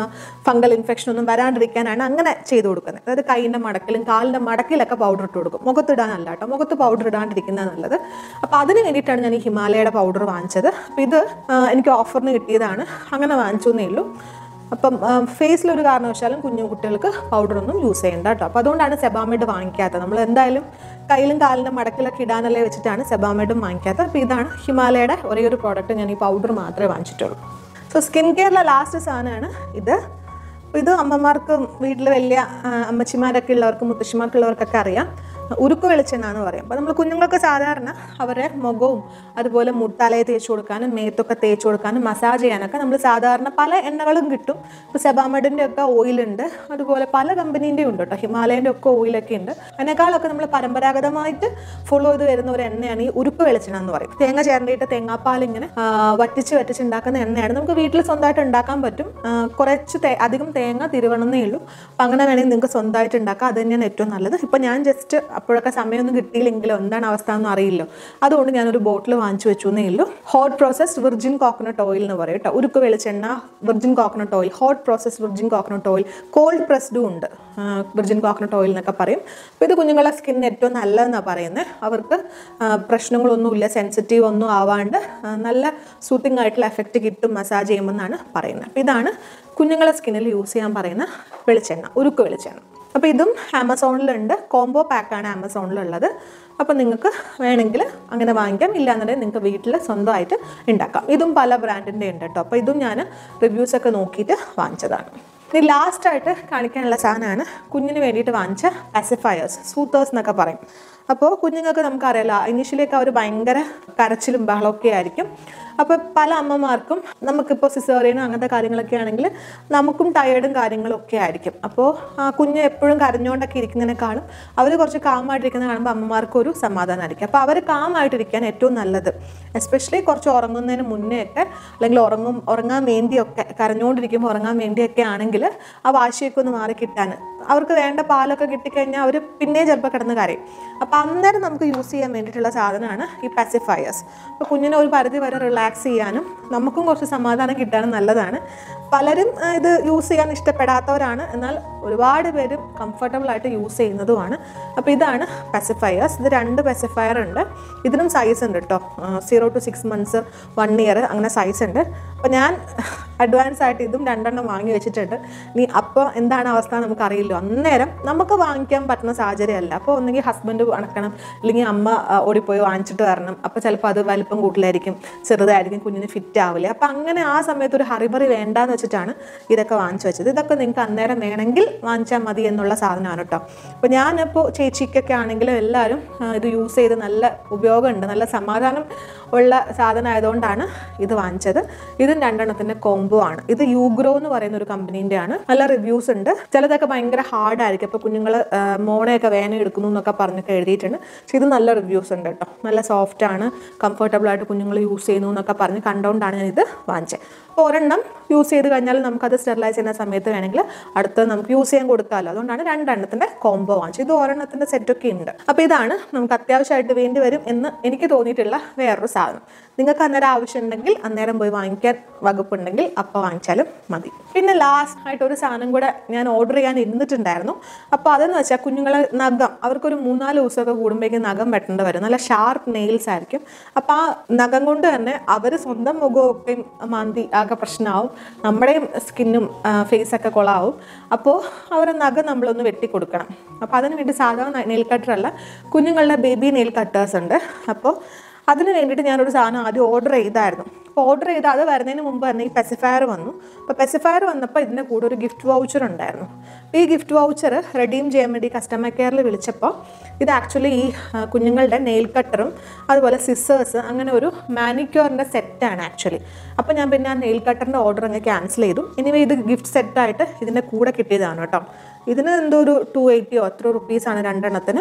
ഫംഗൽ ഇൻഫെക്ഷൻ ഒന്നും വരാണ്ടിരിക്കാനാണ് അങ്ങനെ ചെയ്ത് കൊടുക്കുന്നത് അതായത് കൈയിൻ്റെ മടക്കിലും കാലിൻ്റെ മടക്കിലൊക്കെ പൗഡർ ഇട്ട് കൊടുക്കും മുഖത്തിടാനല്ല കേട്ടോ മുഖത്ത് പൗഡർ ഇടാണ്ടിരിക്കുന്നത് നല്ലത് അപ്പോൾ അതിന് വേണ്ടിയിട്ടാണ് ഞാൻ ഈ ഹിമാലയയുടെ പൗഡർ വാങ്ങിച്ചത് അപ്പോൾ ഇത് ആ, എനിക്ക് ഓഫറിന് കിട്ടിയതാണ് അങ്ങനെ വാങ്ങിച്ചു എന്നേ ഉള്ളൂ അപ്പം ഫേസിലൊരു കാരണവശാലും കുഞ്ഞു കുട്ടികൾക്ക് പൗഡർ ഒന്നും യൂസ് ചെയ്യണ്ട കേട്ടോ അപ്പോൾ അതുകൊണ്ടാണ് സെബാമെഡ് വാങ്ങിക്കാത്തത് നമ്മൾ എന്തായാലും കയ്യിലും കാലിൻ്റെ മടക്കിലൊക്കെ ഇടാനല്ലേ വെച്ചിട്ടാണ് സെബാമെഡും വാങ്ങിക്കാത്തത് അപ്പോൾ ഇതാണ് ഹിമാലയയുടെ ഒരേ ഒരു പ്രോഡക്റ്റ് ഞാൻ ഈ പൗഡർ മാത്രമേ വാങ്ങിച്ചിട്ടുള്ളൂ സോ സ്കിൻ കെയറിലെ ലാസ്റ്റ് സാധനമാണ് ഇത് അപ്പോൾ ഇത് അമ്മമാർക്ക് വീട്ടിൽ വലിയ ആ, അമ്മച്ചിമാരൊക്കെ ഉള്ളവർക്ക് മുത്തശ്ശിമാർക്കുള്ളവർക്കൊക്കെ അറിയാം ഉരുക്ക് വെളിച്ചെണ്ണ എന്ന് പറയും അപ്പോൾ നമ്മൾ കുഞ്ഞുങ്ങൾക്ക് സാധാരണ അവരെ മുഖവും അതുപോലെ മുട്ടാലയെ തേച്ച് കൊടുക്കാനും മേത്തൊക്കെ തേച്ച് കൊടുക്കാനും മസാജ് ചെയ്യാനൊക്കെ നമ്മൾ സാധാരണ പല എണ്ണകളും കിട്ടും ഇപ്പോൾ സെബാമെഡിൻ്റെ ഒക്കെ ഓയിലുണ്ട് അതുപോലെ പല കമ്പനീൻ്റെയും ഉണ്ട് കേട്ടോ ഹിമാലയൻ്റെ ഒക്കെ ഓയിലൊക്കെ ഉണ്ട് അതിനേക്കാളൊക്കെ നമ്മൾ പരമ്പരാഗതമായിട്ട് ഫോളോ ചെയ്ത് വരുന്ന ഒരു എണ്ണയാണ് ഈ ഉരുക്ക് വെളിച്ചെണ്ണ എന്ന് പറയും തേങ്ങ ചേർന്നിട്ട് തേങ്ങാപ്പാൽ ഇങ്ങനെ ആ, വറ്റിച്ച് വറ്റിച്ച് ഉണ്ടാക്കുന്ന എണ്ണയാണ് നമുക്ക് വീട്ടിൽ സ്വന്തമായിട്ട് ഉണ്ടാക്കാൻ പറ്റും ആ, കുറച്ച് തേ അധികം തേങ്ങ തിരുവണമെന്നേ ഉള്ളൂ അപ്പം അങ്ങനെ വേണമെങ്കിൽ നിങ്ങൾക്ക് സ്വന്തമായിട്ട് ഉണ്ടാക്കാം അത് തന്നെയാണ് ഏറ്റവും നല്ലത് ഇപ്പം ഞാൻ ജസ്റ്റ് അപ്പോഴൊക്കെ സമയമൊന്നും കിട്ടിയില്ലെങ്കിലോ എന്താണ് അവസ്ഥ എന്ന് അറിയില്ലോ അതുകൊണ്ട് ഞാനൊരു ബോട്ടിൽ വാങ്ങിച്ചു വെച്ചു എന്നേ ഉള്ളൂ hot processed virgin coconut oil എന്ന് പറയും കേട്ടോ ഉരുക്ക് വെളിച്ചെണ്ണ virgin coconut oil hot process virgin coconut oil cold പ്രസ്ഡും ഉണ്ട് വിർജിൻ കോക്കനട്ട് ഓയിൽ എന്നൊക്കെ പറയും അപ്പോൾ ഇത് കുഞ്ഞുങ്ങളെ സ്കിന്നിന് ഏറ്റവും നല്ലതെന്നാണ് പറയുന്നത് അവർക്ക് ആ, പ്രശ്നങ്ങളൊന്നുമില്ല സെൻസിറ്റീവ് ഒന്നും ആവാണ്ട് ആ, നല്ല സൂത്തിങ് ആയിട്ടുള്ള എഫക്റ്റ് കിട്ടും മസാജ് ചെയ്യുമ്പോൾ എന്നാണ് പറയുന്നത് അപ്പോൾ ഇതാണ് കുഞ്ഞുങ്ങളെ സ്കിന്നിൽ യൂസ് ചെയ്യാൻ പറയുന്ന വെളിച്ചെണ്ണ ഉരുക്ക് വെളിച്ചെണ്ണ അപ്പോൾ ഇതും ആമസോണിലുണ്ട് കോംബോ പാക്കാണ് ആമസോണിലുള്ളത് അപ്പോൾ നിങ്ങൾക്ക് വേണമെങ്കിൽ അങ്ങനെ വാങ്ങിക്കാം ഇല്ലാന്നുണ്ടെങ്കിൽ നിങ്ങൾക്ക് വീട്ടിൽ സ്വന്തമായിട്ട് ഉണ്ടാക്കാം ഇതും പല ബ്രാൻഡിൻ്റെ ഉണ്ട് കേട്ടോ അപ്പോൾ ഇതും ഞാൻ റിവ്യൂസ് ഒക്കെ നോക്കിയിട്ട് വാങ്ങിച്ചതാണ് ഇനി ലാസ്റ്റായിട്ട് കാണിക്കാനുള്ള സാധനമാണ് കുഞ്ഞിന് വേണ്ടിയിട്ട് വാങ്ങിച്ച പാസിഫയേഴ്സ് സൂത്തേഴ്സ് എന്നൊക്കെ പറയും അപ്പോൾ കുഞ്ഞുങ്ങൾക്ക് നമുക്കറിയാലോ ഇനീഷ്യലിയൊക്കെ അവർ ഭയങ്കര കരച്ചിലും ബഹളമൊക്കെ ആയിരിക്കും അപ്പോൾ പല അമ്മമാർക്കും നമുക്കിപ്പോൾ സിസേറിയനും അങ്ങനത്തെ കാര്യങ്ങളൊക്കെ ആണെങ്കിൽ നമുക്കും ടയേർഡും കാര്യങ്ങളും ഒക്കെ ആയിരിക്കും അപ്പോൾ ആ കുഞ്ഞ് എപ്പോഴും കരഞ്ഞുകൊണ്ടൊക്കെ ഇരിക്കുന്നതിനേക്കാളും അവർ കുറച്ച് കാമായിട്ടിരിക്കുന്ന കാണുമ്പോൾ അമ്മമാർക്കൊരു സമാധാനമായിരിക്കും അപ്പോൾ അവർ കാമായിട്ടിരിക്കാൻ ഏറ്റവും നല്ലത് എസ്പെഷ്യലി കുറച്ച് ഉറങ്ങുന്നതിന് മുന്നേ ഒക്കെ അല്ലെങ്കിൽ ഉറങ്ങും ഉറങ്ങാൻ വേണ്ടിയൊക്കെ കരഞ്ഞുകൊണ്ടിരിക്കുമ്പോൾ ഉറങ്ങാൻ വേണ്ടിയൊക്കെ ആണെങ്കിൽ ആ വാശിയൊക്കെ ഒന്ന് മാറി കിട്ടാൻ അവർക്ക് വേണ്ട പാലൊക്കെ കിട്ടിക്കഴിഞ്ഞാൽ അവർ പിന്നെ ചിലപ്പോൾ കിടന്ന് കരയും അപ്പോൾ അന്നേരം നമുക്ക് യൂസ് ചെയ്യാൻ വേണ്ടിയിട്ടുള്ള സാധനമാണ് ഈ പാസിഫയേഴ്സ് അപ്പോൾ കുഞ്ഞിനെ ഒരു പരിധി വരെ റിലാക്സ് ചെയ്യാനും നമുക്കും കുറച്ച് സമാധാനം കിട്ടാനും നല്ലതാണ് പലരും ആ, ഇത് യൂസ് ചെയ്യാൻ ഇഷ്ടപ്പെടാത്തവരാണ് എന്നാൽ ഒരുപാട് പേര് കംഫർട്ടബിൾ ആയിട്ട് യൂസ് ചെയ്യുന്നതുമാണ് അപ്പോൾ ഇതാണ് പെസിഫയേഴ്സ് ഇത് രണ്ട് പെസിഫയർ ഉണ്ട് ഇതിനും സൈസ് ഉണ്ട് കേട്ടോ zero to six months one year അങ്ങനെ സൈസ് ഉണ്ട് അപ്പോൾ ഞാൻ അഡ്വാൻസ് ആയിട്ട് ഇതും രണ്ടെണ്ണം വാങ്ങി വെച്ചിട്ടുണ്ട് നീ അപ്പോൾ എന്താണ് അവസ്ഥ നമുക്കറിയില്ലോ അന്നേരം നമുക്ക് വാങ്ങിക്കാൻ പറ്റുന്ന സാഹചര്യമല്ല അപ്പോൾ ഒന്നെങ്കിൽ ഹസ്ബൻഡ് അണക്കണം അല്ലെങ്കിൽ അമ്മ ആ, ഓടിപ്പോയി വാങ്ങിച്ചിട്ട് വരണം അപ്പോൾ ചിലപ്പോൾ അത് വലിപ്പം കൂട്ടിലായിരിക്കും ചെറുതായിരിക്കും കുഞ്ഞിന് ഫിറ്റ് ആവില്ല അപ്പോൾ അങ്ങനെ ആ സമയത്ത് ഒരു ഹറിബറി വേണ്ടാന്ന് വെച്ചിട്ടാണ് ഇതൊക്കെ വാങ്ങിച്ചു വെച്ചത് ഇതൊക്കെ നിങ്ങൾക്ക് അന്നേരം വേണമെങ്കിൽ വാങ്ങിച്ചാൽ മതി എന്നുള്ള സാധനമാണ് കേട്ടോ അപ്പോൾ ഞാനിപ്പോൾ ചേച്ചിക്കൊക്കെ ആണെങ്കിലും എല്ലാവരും ആ, ഇത് യൂസ് ചെയ്ത് നല്ല ഉപയോഗമുണ്ട് നല്ല സമാധാനം ഉള്ള സാധനം ആയതുകൊണ്ടാണ് ഇത് വാങ്ങിച്ചത് ഇതും രണ്ടെണ്ണത്തിൻ്റെ കോംബോ ആണ് ഇത് യൂഗ്രോ എന്ന് പറയുന്ന ഒരു കമ്പനീൻ്റെ ആണ് നല്ല റിവ്യൂസ് ഉണ്ട് ചിലതൊക്കെ ഭയങ്കര ഹാർഡ് ആയിരിക്കും അപ്പോൾ കുഞ്ഞുങ്ങൾ മോണയൊക്കെ വേന എടുക്കുന്നു എന്നൊക്കെ പറഞ്ഞൊക്കെ എഴുതിയിട്ടുണ്ട് പക്ഷെ ഇത് നല്ല റിവ്യൂസ് ഉണ്ട് കേട്ടോ നല്ല സോഫ്റ്റ് ആണ് കംഫർട്ടബിൾ ആയിട്ട് കുഞ്ഞുങ്ങൾ യൂസ് ചെയ്യുന്നു എന്നൊക്കെ പറഞ്ഞ് കണ്ടുകൊണ്ടാണ് ഞാൻ ഇത് വാങ്ങിച്ചത് അപ്പോൾ ഒരെണ്ണം യൂസ് ചെയ്ത് കഴിഞ്ഞാൽ നമുക്കത് സ്റ്റെറിലൈസ് ചെയ്യുന്ന സമയത്ത് വേണമെങ്കിൽ അടുത്ത് നമുക്ക് യൂസ് ചെയ്യാൻ കൊടുക്കാമല്ലോ അതുകൊണ്ടാണ് രണ്ടെണ്ണത്തിൻ്റെ കോംബോ വാങ്ങിച്ചത് ഇത് ഒരെണ്ണത്തിൻ്റെ സെറ്റൊക്കെ ഉണ്ട് അപ്പോൾ ഇതാണ് നമുക്ക് അത്യാവശ്യമായിട്ട് വേണ്ടി വരും എന്ന് എനിക്ക് തോന്നിയിട്ടുള്ള വേറൊരു സാധനം നിങ്ങൾക്ക് അന്നേരം ആവശ്യമുണ്ടെങ്കിൽ അന്നേരം പോയി വാങ്ങിക്കാൻ വകുപ്പുണ്ടെങ്കിൽ അപ്പോൾ വാങ്ങിച്ചാലും മതി പിന്നെ ലാസ്റ്റ് ആയിട്ട് ഒരു സാധനം കൂടെ ഞാൻ ഓർഡർ ചെയ്യാൻ ഇരുന്നിട്ടുണ്ടായിരുന്നു അപ്പോൾ അതെന്ന് വെച്ചാൽ കുഞ്ഞുങ്ങളെ നഖം അവർക്കൊരു മൂന്നാല് ദിവസമൊക്കെ കൂടുമ്പോഴേക്കും നഖം വെട്ടേണ്ടി വരും നല്ല ഷാർപ്പ് നെയിൽസ് ആയിരിക്കും അപ്പോൾ ആ നഖം കൊണ്ട് തന്നെ അവർ സ്വന്തം മുഖമൊക്കെ മാന്തി ആകെ പ്രശ്നമാവും നമ്മുടെയും സ്കിന്നും ഫേസൊക്കെ കൊളാവും അപ്പോൾ അവരെ നഖം നമ്മളൊന്ന് വെട്ടിക്കൊടുക്കണം അപ്പോൾ അതിന് വേണ്ടി സാധാരണ നെയിൽ കട്ടറല്ല കുഞ്ഞുങ്ങളുടെ ബേബി നെയിൽ കട്ടേഴ്സ് ഉണ്ട് അപ്പോൾ അതിന് വേണ്ടിയിട്ട് ഞാനൊരു സാധനം ആദ്യം ഓർഡർ ചെയ്തായിരുന്നു അപ്പോൾ ഓർഡർ ചെയ്ത് അത് വരുന്നതിന് മുമ്പ് തന്നെ ഈ പെസിഫയർ വന്നു അപ്പോൾ പെസിഫയർ വന്നപ്പോൾ ഇതിൻ്റെ കൂടെ ഒരു ഗിഫ്റ്റ് വൗച്ചർ ഉണ്ടായിരുന്നു അപ്പോൾ ഈ ഗിഫ്റ്റ് വൗച്ചർ റെഡീം ചെയ്യാൻ വേണ്ടി കസ്റ്റമർ കെയറിൽ വിളിച്ചപ്പോൾ ഇത് ആക്ച്വലി ഈ ആ, കുഞ്ഞുങ്ങളുടെ നെയിൽ കട്ടറും അതുപോലെ സിസേഴ്സ് അങ്ങനെ ഒരു മാനിക്യൂറിൻ്റെ സെറ്റാണ് ആക്ച്വലി അപ്പോൾ ഞാൻ പിന്നെ ആ നെയിൽ കട്ടറിൻ്റെ ഓർഡർ അങ്ങ് ക്യാൻസൽ ചെയ്തു ഇനിവേ ഇത് ഗിഫ്റ്റ് സെറ്റായിട്ട് ഇതിൻ്റെ കൂടെ കിട്ടിയതാണ് കേട്ടോ ഇതിന് എന്തോ ഒരു ടു എയ്റ്റിയോ അത്ര റുപ്പീസാണ് രണ്ടെണ്ണത്തിന്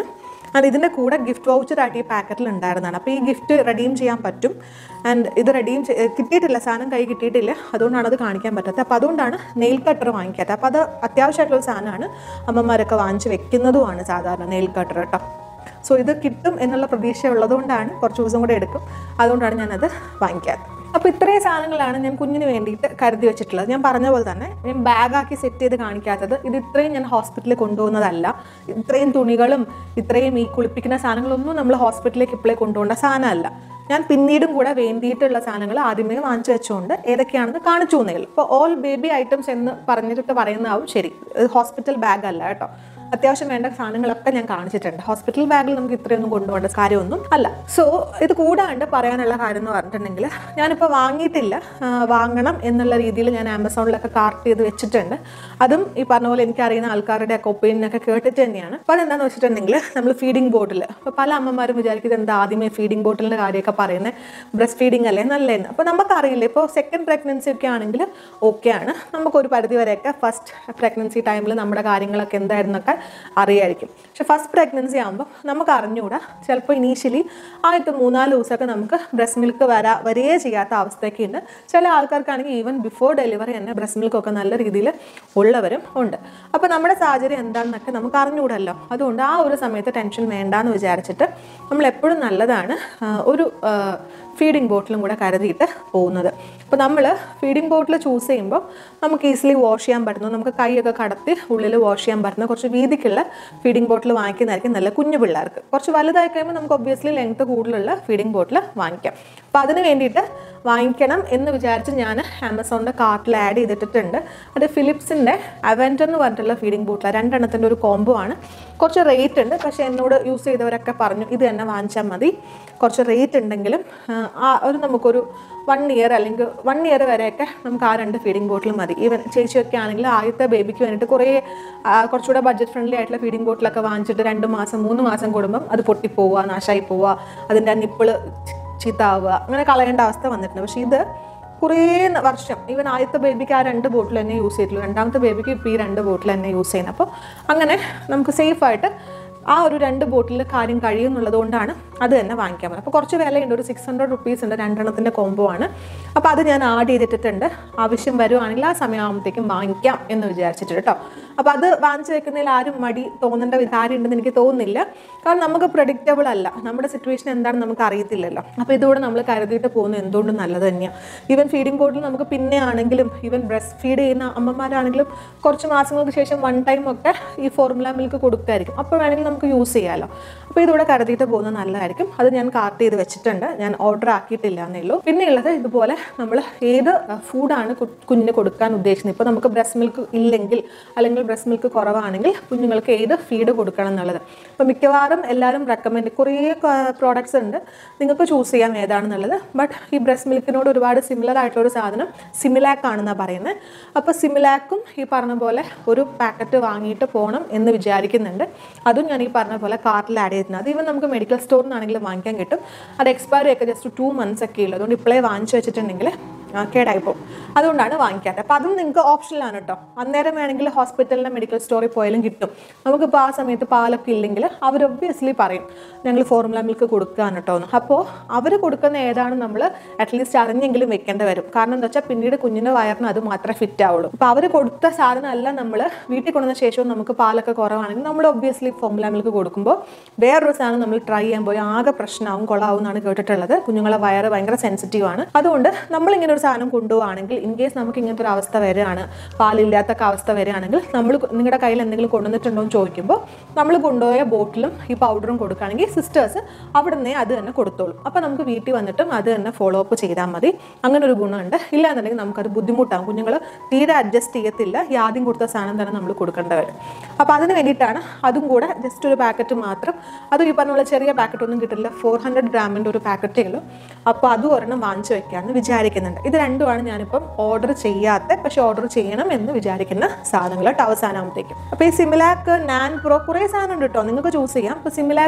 ആൻഡ് ഇതിൻ്റെ കൂടെ ഗിഫ്റ്റ് വൗച്ചറായിട്ട് ഈ പാക്കറ്റിൽ ഉണ്ടായിരുന്നതാണ് അപ്പോൾ ഈ ഗിഫ്റ്റ് റെഡീം ചെയ്യാൻ പറ്റും ആൻഡ് ഇത് റെഡീം കിട്ടിയിട്ടില്ല സാധനം കൈ കിട്ടിയിട്ടില്ല അതുകൊണ്ടാണ് അത് കാണിക്കാൻ പറ്റാത്തത് അപ്പോൾ അതുകൊണ്ടാണ് നെയിൽ കട്ടർ വാങ്ങിക്കാത്തത് അപ്പോൾ അത് അത്യാവശ്യമായിട്ടുള്ള സാധനമാണ് അമ്മമാരൊക്കെ വാങ്ങിച്ച് വെക്കുന്നതുമാണ് സാധാരണ നെയിൽ കട്ടർ കേട്ടോ സോ ഇത് കിട്ടും എന്നുള്ള പ്രതീക്ഷ ഉള്ളതുകൊണ്ടാണ് കുറച്ച് ദിവസം കൂടെ എടുക്കും അതുകൊണ്ടാണ് ഞാനത് വാങ്ങിക്കാത്തത് അപ്പോൾ ഇത്രയും സാധനങ്ങളാണ് ഞാൻ കുഞ്ഞിന് വേണ്ടിയിട്ട് കരുതി വെച്ചിട്ടുള്ളത് ഞാൻ പറഞ്ഞ പോലെ തന്നെ ഞാൻ ബാഗാക്കി സെറ്റ് ചെയ്ത് കാണിക്കാത്തത് ഇത് ഇത്രയും ഞാൻ ഹോസ്പിറ്റലിൽ കൊണ്ടുപോകുന്നതല്ല ഇത്രയും തുണികളും ഇത്രയും ഈ കുളിപ്പിക്കുന്ന സാധനങ്ങളൊന്നും നമ്മൾ ഹോസ്പിറ്റലിലേക്ക് ഇപ്പോഴേ കൊണ്ടുപോകേണ്ട സാധനമല്ല ഞാൻ പിന്നീടും കൂടെ വേണ്ടിയിട്ടുള്ള സാധനങ്ങൾ ആദ്യമേ വാങ്ങിച്ചു വെച്ചുകൊണ്ട് ഏതൊക്കെയാണെന്ന് കാണിച്ചു തന്നേ ഇപ്പോൾ ഓൾ ബേബി ഐറ്റംസ് എന്ന് പറഞ്ഞിട്ട് പറയുന്നതാവും ശരി ഇത് ഹോസ്പിറ്റൽ ബാഗ് അല്ല കേട്ടോ അത്യാവശ്യം വേണ്ട സാധനങ്ങളൊക്കെ ഞാൻ കാണിച്ചിട്ടുണ്ട് ഹോസ്പിറ്റൽ ബാഗിൽ നമുക്ക് ഇത്രയൊന്നും കൊണ്ടുപോകേണ്ട കാര്യമൊന്നും അല്ല സോ ഇത് കൂടാണ്ട് പറയാനുള്ള കാര്യം എന്ന് പറഞ്ഞിട്ടുണ്ടെങ്കിൽ ഞാനിപ്പോൾ വാങ്ങിയിട്ടില്ല ആ, വാങ്ങണം എന്നുള്ള രീതിയിൽ ഞാൻ ആമസോണിലൊക്കെ കാർട്ട് ചെയ്ത് വെച്ചിട്ടുണ്ട് അതും ഈ പറഞ്ഞ പോലെ എനിക്കറിയുന്ന ആൾക്കാരുടെ ഒക്കെ ഒപ്പീനിയനൊക്കെ കേട്ടിട്ട് തന്നെയാണ് അപ്പോൾ അതെന്താണെന്ന് വെച്ചിട്ടുണ്ടെങ്കിൽ നമ്മൾ ഫീഡിംഗ് ബോട്ടിൽ അപ്പോൾ പല അമ്മമാരും വിചാരിക്കുന്നത് എന്താ ആദ്യമേ ഫീഡിംഗ് ബോട്ടിലിൻ്റെ കാര്യമൊക്കെ പറയുന്നത് ബ്രസ്റ്റ് ഫീഡിംഗ് അല്ലേ നല്ലതെന്ന് അപ്പോൾ നമുക്കറിയില്ല ഇപ്പോൾ സെക്കൻഡ് പ്രഗ്നൻസി ഒക്കെ ആണെങ്കിൽ ഓക്കെയാണ് നമുക്കൊരു പരിധി വരെയൊക്കെ ഫസ്റ്റ് പ്രഗ്നൻസി ടൈമിൽ നമ്മുടെ കാര്യങ്ങളൊക്കെ എന്തായിരുന്നൊക്കെ അറിയായിരിക്കും പക്ഷെ ഫസ്റ്റ് പ്രഗ്നൻസി ആകുമ്പോൾ നമുക്ക് അറിഞ്ഞുകൂടാ ചിലപ്പോൾ ഇനീഷ്യലി ആദ്യത്തെ മൂന്നാല് ദിവസമൊക്കെ നമുക്ക് ബ്രസ്റ്റ് മിൽക്ക് വരാ വരികയേ ചെയ്യാത്ത അവസ്ഥയൊക്കെ ഉണ്ട് ചില ആൾക്കാർക്കാണെങ്കിൽ ഈവൻ ബിഫോർ ഡെലിവറി തന്നെ ബ്രസ്റ്റ് മിൽക്കൊക്കെ നല്ല രീതിയിൽ ഉള്ളവരും ഉണ്ട് അപ്പോൾ നമ്മുടെ സാഹചര്യം എന്താണെന്നൊക്കെ നമുക്ക് അറിഞ്ഞുകൂടല്ലോ അതുകൊണ്ട് ആ ഒരു സമയത്ത് ടെൻഷൻ വേണ്ടാന്ന് വിചാരിച്ചിട്ട് നമ്മൾ എപ്പോഴും നല്ലതാണ് ആ, ഒരു ഫീഡിംഗ് ബോട്ടിലും കൂടെ കരുതിയിട്ട് പോകുന്നത് അപ്പോൾ നമ്മൾ ഫീഡിംഗ് ബോട്ടിൽ ചൂസ് ചെയ്യുമ്പോൾ നമുക്ക് ഈസിലി വാഷ് ചെയ്യാൻ പറ്റുന്നു നമുക്ക് കൈയൊക്കെ കടത്തി ഉള്ളിൽ വാഷ് ചെയ്യാൻ പറ്റുന്ന കുറച്ച് വീതിക്കുള്ള ഫീഡിംഗ് ബോട്ടിൽ വാങ്ങിക്കുന്നതായിരിക്കും നല്ല കുഞ്ഞു പിള്ളേർക്ക് കുറച്ച് വലുതായി കഴിയുമ്പോൾ നമുക്ക് ഒബ്വിയസ്ലി ലെങ്ത് കൂടുതലുള്ള ഫീഡിംഗ് ബോട്ടിൽ വാങ്ങിക്കാം അപ്പോൾ അതിന് വേണ്ടിയിട്ട് വാങ്ങിക്കണം എന്ന് വിചാരിച്ച് ഞാൻ ആമസോണിൻ്റെ കാർട്ടിൽ ആഡ് ചെയ്തിട്ടുണ്ട് അത് ഫിലിപ്സിൻ്റെ അവൻറ്റ് എന്ന് പറഞ്ഞിട്ടുള്ള ഫീഡിംഗ് ബോട്ടിലാണ് രണ്ടെണ്ണത്തിൻ്റെ ഒരു കോംബോ ആണ് കുറച്ച് റേറ്റ് ഉണ്ട് പക്ഷേ എന്നോട് യൂസ് ചെയ്തവരൊക്കെ പറഞ്ഞു ഇത് തന്നെ വാങ്ങിച്ചാൽ മതി കുറച്ച് റേറ്റ് ഉണ്ടെങ്കിലും ആ, ആ ഒരു നമുക്കൊരു വൺ ഇയർ അല്ലെങ്കിൽ വൺ ഇയർ വരെയൊക്കെ നമുക്ക് ആ രണ്ട് ഫീഡിംഗ് ബോട്ടിൽ മതി ഈവൻ ചേച്ചിയൊക്കെ ആണെങ്കിൽ ആദ്യത്തെ ബേബിക്ക് വേണ്ടിയിട്ട് കുറേ ആ, കുറച്ചുകൂടെ ബഡ്ജറ്റ് ഫ്രണ്ട്ലി ആയിട്ടുള്ള ഫീഡിംഗ് ബോട്ടിലൊക്കെ വാങ്ങിച്ചിട്ട് രണ്ട് മാസം മൂന്ന് മാസം കൂടുമ്പം അത് പൊട്ടിപ്പോവുക നാശമായി പോവുക അതിൻ്റെ നിപ്പിള് ചീത്താവുക അങ്ങനെ കളയേണ്ട അവസ്ഥ വന്നിട്ടുണ്ട് പക്ഷേ ഇത് കുറേ ന- വർഷം ഈവൻ ആദ്യത്തെ ബേബിക്ക് ആ രണ്ട് ബോട്ടിൽ തന്നെ യൂസ് ചെയ്തിട്ടുള്ളൂ രണ്ടാമത്തെ ബേബിക്ക് ഇപ്പോൾ ഈ രണ്ട് ബോട്ടിൽ തന്നെ യൂസ് ചെയ്യുന്നത് അപ്പോൾ അങ്ങനെ നമുക്ക് സേഫായിട്ട് ആ ഒരു രണ്ട് ബോട്ടിൽ കാര്യം കഴിയുന്നുള്ളത് കൊണ്ടാണ് അത് തന്നെ വാങ്ങിക്കാൻ പറ്റും അപ്പോൾ കുറച്ച് വിലയുണ്ട് ഒരു സിക്സ് ഹൺഡ്രഡ് റുപ്പീസ് ഉണ്ട് രണ്ടെണ്ണത്തിൻ്റെ കോംബോ ആണ് അപ്പോൾ അത് ഞാൻ ആഡ് ചെയ്തിട്ടുണ്ട് ആവശ്യം വരുവാണെങ്കിൽ ആ സമയമാകുമ്പോഴത്തേക്കും വാങ്ങിക്കാം എന്ന് വിചാരിച്ചിട്ട് കേട്ടോ അപ്പോൾ അത് വാങ്ങിച്ചു വെക്കുന്നതിൽ ആരും മടി തോന്നേണ്ട ഒരു കാര്യമുണ്ടെന്ന് എനിക്ക് തോന്നുന്നില്ല കാരണം നമുക്ക് പ്രഡിക്റ്റബിൾ അല്ല നമ്മുടെ സിറ്റുവേഷൻ എന്താണെന്ന് നമുക്ക് അറിയത്തില്ലല്ലോ അപ്പോൾ ഇതുകൂടെ നമ്മൾ കരുതിയിട്ട് പോകുന്നത് എന്തുകൊണ്ടും നല്ലത് തന്നെയാണ് ഈവൻ ഫീഡിംഗ് ബോട്ടിൽ നമുക്ക് പിന്നെ ആണെങ്കിലും ഈവൻ ബ്രസ്റ്റ് ഫീഡ് ചെയ്യുന്ന അമ്മമാരാണെങ്കിലും കുറച്ച് മാസങ്ങൾക്ക് ശേഷം വൺ ടൈം ഒക്കെ ഈ ഫോർമുല മിൽക്ക് കൊടുക്കുമായിരിക്കും അപ്പോൾ വേണമെങ്കിൽ നമുക്ക് യൂസ് ചെയ്യാമല്ലോ അപ്പോൾ ഇതുകൂടെ കരുതിയിട്ട് പോകുന്നത് നല്ലതായിരിക്കും അത് ഞാൻ കാർട്ട് ചെയ്ത് വെച്ചിട്ടുണ്ട് ഞാൻ ഓർഡർ ആക്കിയിട്ടില്ല എന്നേ ഉള്ളൂ പിന്നെ ഉള്ളത് ഇതുപോലെ നമ്മൾ ഏത് ഫുഡാണ് കുഞ്ഞിന് കൊടുക്കാൻ ഉദ്ദേശിക്കുന്നത് ഇപ്പോൾ നമുക്ക് ബ്രസ്റ്റ് മിൽക്ക് ഇല്ലെങ്കിൽ അല്ലെങ്കിൽ ബ്രസ്റ്റ് മിൽക്ക് കുറവാണെങ്കിൽ കുഞ്ഞുങ്ങൾക്ക് ഏത് ഫീഡ് കൊടുക്കണം എന്നുള്ളത് അപ്പോൾ മിക്കവാറും എല്ലാവരും റെക്കമെൻഡ് കുറേ പ്രോഡക്ട്സ് ഉണ്ട് നിങ്ങൾക്ക് ചൂസ് ചെയ്യാം ഏതാണെന്നുള്ളത് ബട്ട് ഈ ബ്രസ്റ്റ് മിൽക്കിനോട് ഒരുപാട് സിമിലർ ആയിട്ടുള്ള ഒരു സാധനം സിമിലാക്ക് ആണെന്നാണ് പറയുന്നത് അപ്പോൾ സിമിലാക്കും ഈ പറഞ്ഞ പോലെ ഒരു പാക്കറ്റ് വാങ്ങിയിട്ട് പോകണം എന്ന് വിചാരിക്കുന്നുണ്ട് അതും ഞാൻ ഈ പറഞ്ഞ പോലെ കാർട്ടിൽ ആഡ് ചെയ്തിട്ടുണ്ട് അത് ഈവൻ നമുക്ക് മെഡിക്കൽ സ്റ്റോറിൽ നിന്നാണെങ്കിലും വാങ്ങിക്കാൻ കിട്ടും അത് എക്സ്പയറി ഒക്കെ ജസ്റ്റ് ടു മന്ത്സ് ഒക്കെ ഉള്ളൂ അതുകൊണ്ട് ഇപ്പോഴേ വാങ്ങിച്ചു വെച്ചിട്ടുണ്ടെങ്കിൽ ആ, കേടായി പോകും അതുകൊണ്ടാണ് വാങ്ങിക്കാത്തത് അപ്പോൾ അതും നിങ്ങൾക്ക് ഓപ്ഷനിലാണ് കേട്ടോ അന്നേരം വേണമെങ്കിൽ ഹോസ്പിറ്റലിലെ മെഡിക്കൽ സ്റ്റോറിൽ പോയാലും കിട്ടും നമുക്കിപ്പോൾ ആ സമയത്ത് പാലൊക്കെ ഇല്ലെങ്കിൽ അവർ ഒബ്വിയസ്ലി പറയും ഞങ്ങൾ ഫോർമുല മിൽക്ക് കൊടുക്കുകയാണ് കേട്ടോ എന്ന് അപ്പോൾ അവർ കൊടുക്കുന്ന ഏതാണ് നമ്മൾ അറ്റ്ലീസ്റ്റ് അറിഞ്ഞെങ്കിലും വെക്കേണ്ടി വരും കാരണം എന്താ വെച്ചാൽ പിന്നീട് കുഞ്ഞിൻ്റെ വയറിന് അത് മാത്രമേ ഫിറ്റ് ആവുള്ളൂ അപ്പോൾ അവർ കൊടുത്ത സാധനമല്ല നമ്മൾ വീട്ടിൽ കൊണ്ടുവന്ന ശേഷവും നമുക്ക് പാലൊക്കെ കുറവാണെങ്കിൽ നമ്മൾ ഒബ്വിയസ്ലി ഫോർമുല മിൽക്ക് കൊടുക്കുമ്പോൾ വേറൊരു സാധനം നമ്മൾ ട്രൈ ചെയ്യാൻ പോയി ആകെ പ്രശ്നമാവും കൊളാവും എന്നാണ് കേട്ടിട്ടുള്ളത് കുഞ്ഞുങ്ങളെ വയറ് ഭയങ്കര സെൻസിറ്റീവ് ആണ് അതുകൊണ്ട് നമ്മൾ ഇങ്ങനെ ഒരു സാധനം കൊണ്ടുപോവുകയാണെങ്കിൽ ഇൻ കേസ് നമുക്ക് ഇങ്ങനത്തെ ഒരു അവസ്ഥ വരികയാണ് പാലില്ലാത്ത ഒക്കെ അവസ്ഥ വരികയാണെങ്കിൽ നമ്മൾ നിങ്ങളുടെ കയ്യിൽ എന്തെങ്കിലും കൊണ്ടുവന്നിട്ടുണ്ടോ എന്ന് ചോദിക്കുമ്പോൾ നമ്മൾ കൊണ്ടുപോയ ബോട്ടിലും ഈ പൗഡറും കൊടുക്കുകയാണെങ്കിൽ സിസ്റ്റേഴ്സ് അവിടെ നിന്നേ അത് തന്നെ കൊടുത്തോളും അപ്പോൾ നമുക്ക് വീട്ടിൽ വന്നിട്ടും അത് തന്നെ ഫോളോ അപ്പ് ചെയ്താൽ മതി അങ്ങനെ ഒരു ഗുണമുണ്ട് ഇല്ലാന്നുണ്ടെങ്കിൽ നമുക്കത് ബുദ്ധിമുട്ടാകും കുഞ്ഞുങ്ങൾ തീരെ അഡ്ജസ്റ്റ് ചെയ്യത്തില്ല ഈ ആദ്യം കൊടുത്ത സാധനം തന്നെ നമ്മൾ കൊടുക്കേണ്ടി വരും അപ്പോൾ അതിന് വേണ്ടിയിട്ടാണ് അതും കൂടെ ജസ്റ്റ് ഒരു പാക്കറ്റ് മാത്രം അതും ഈ പറഞ്ഞ പോലെ ചെറിയ പാക്കറ്റ് ഒന്നും കിട്ടില്ല ഫോർ ഹൺഡ്രഡ് ഗ്രാമിൻ്റെ ഒരു പാക്കറ്റേ ഉള്ളൂ അപ്പോൾ അതും ഒരെണ്ണം വാങ്ങിച്ചു വെക്കാമെന്ന് വിചാരിക്കുന്നുണ്ട് ഇത് രണ്ടുമാണ് ഞാനിപ്പം ഓർഡർ ചെയ്യാത്ത പക്ഷെ ഓർഡർ ചെയ്യണം എന്ന് വിചാരിക്കുന്ന സാധനങ്ങൾ കേട്ടോ അവസാനമാകുമ്പോഴത്തേക്കും അപ്പോൾ ഈ സിമിലാക്ക് നാൻ പ്രോ കുറേ സാധനം ഉണ്ട് കേട്ടോ നിങ്ങൾക്ക് ചൂസ് ചെയ്യാം അപ്പോൾ സിമിലാക്കിലൊക്കെ തന്നെ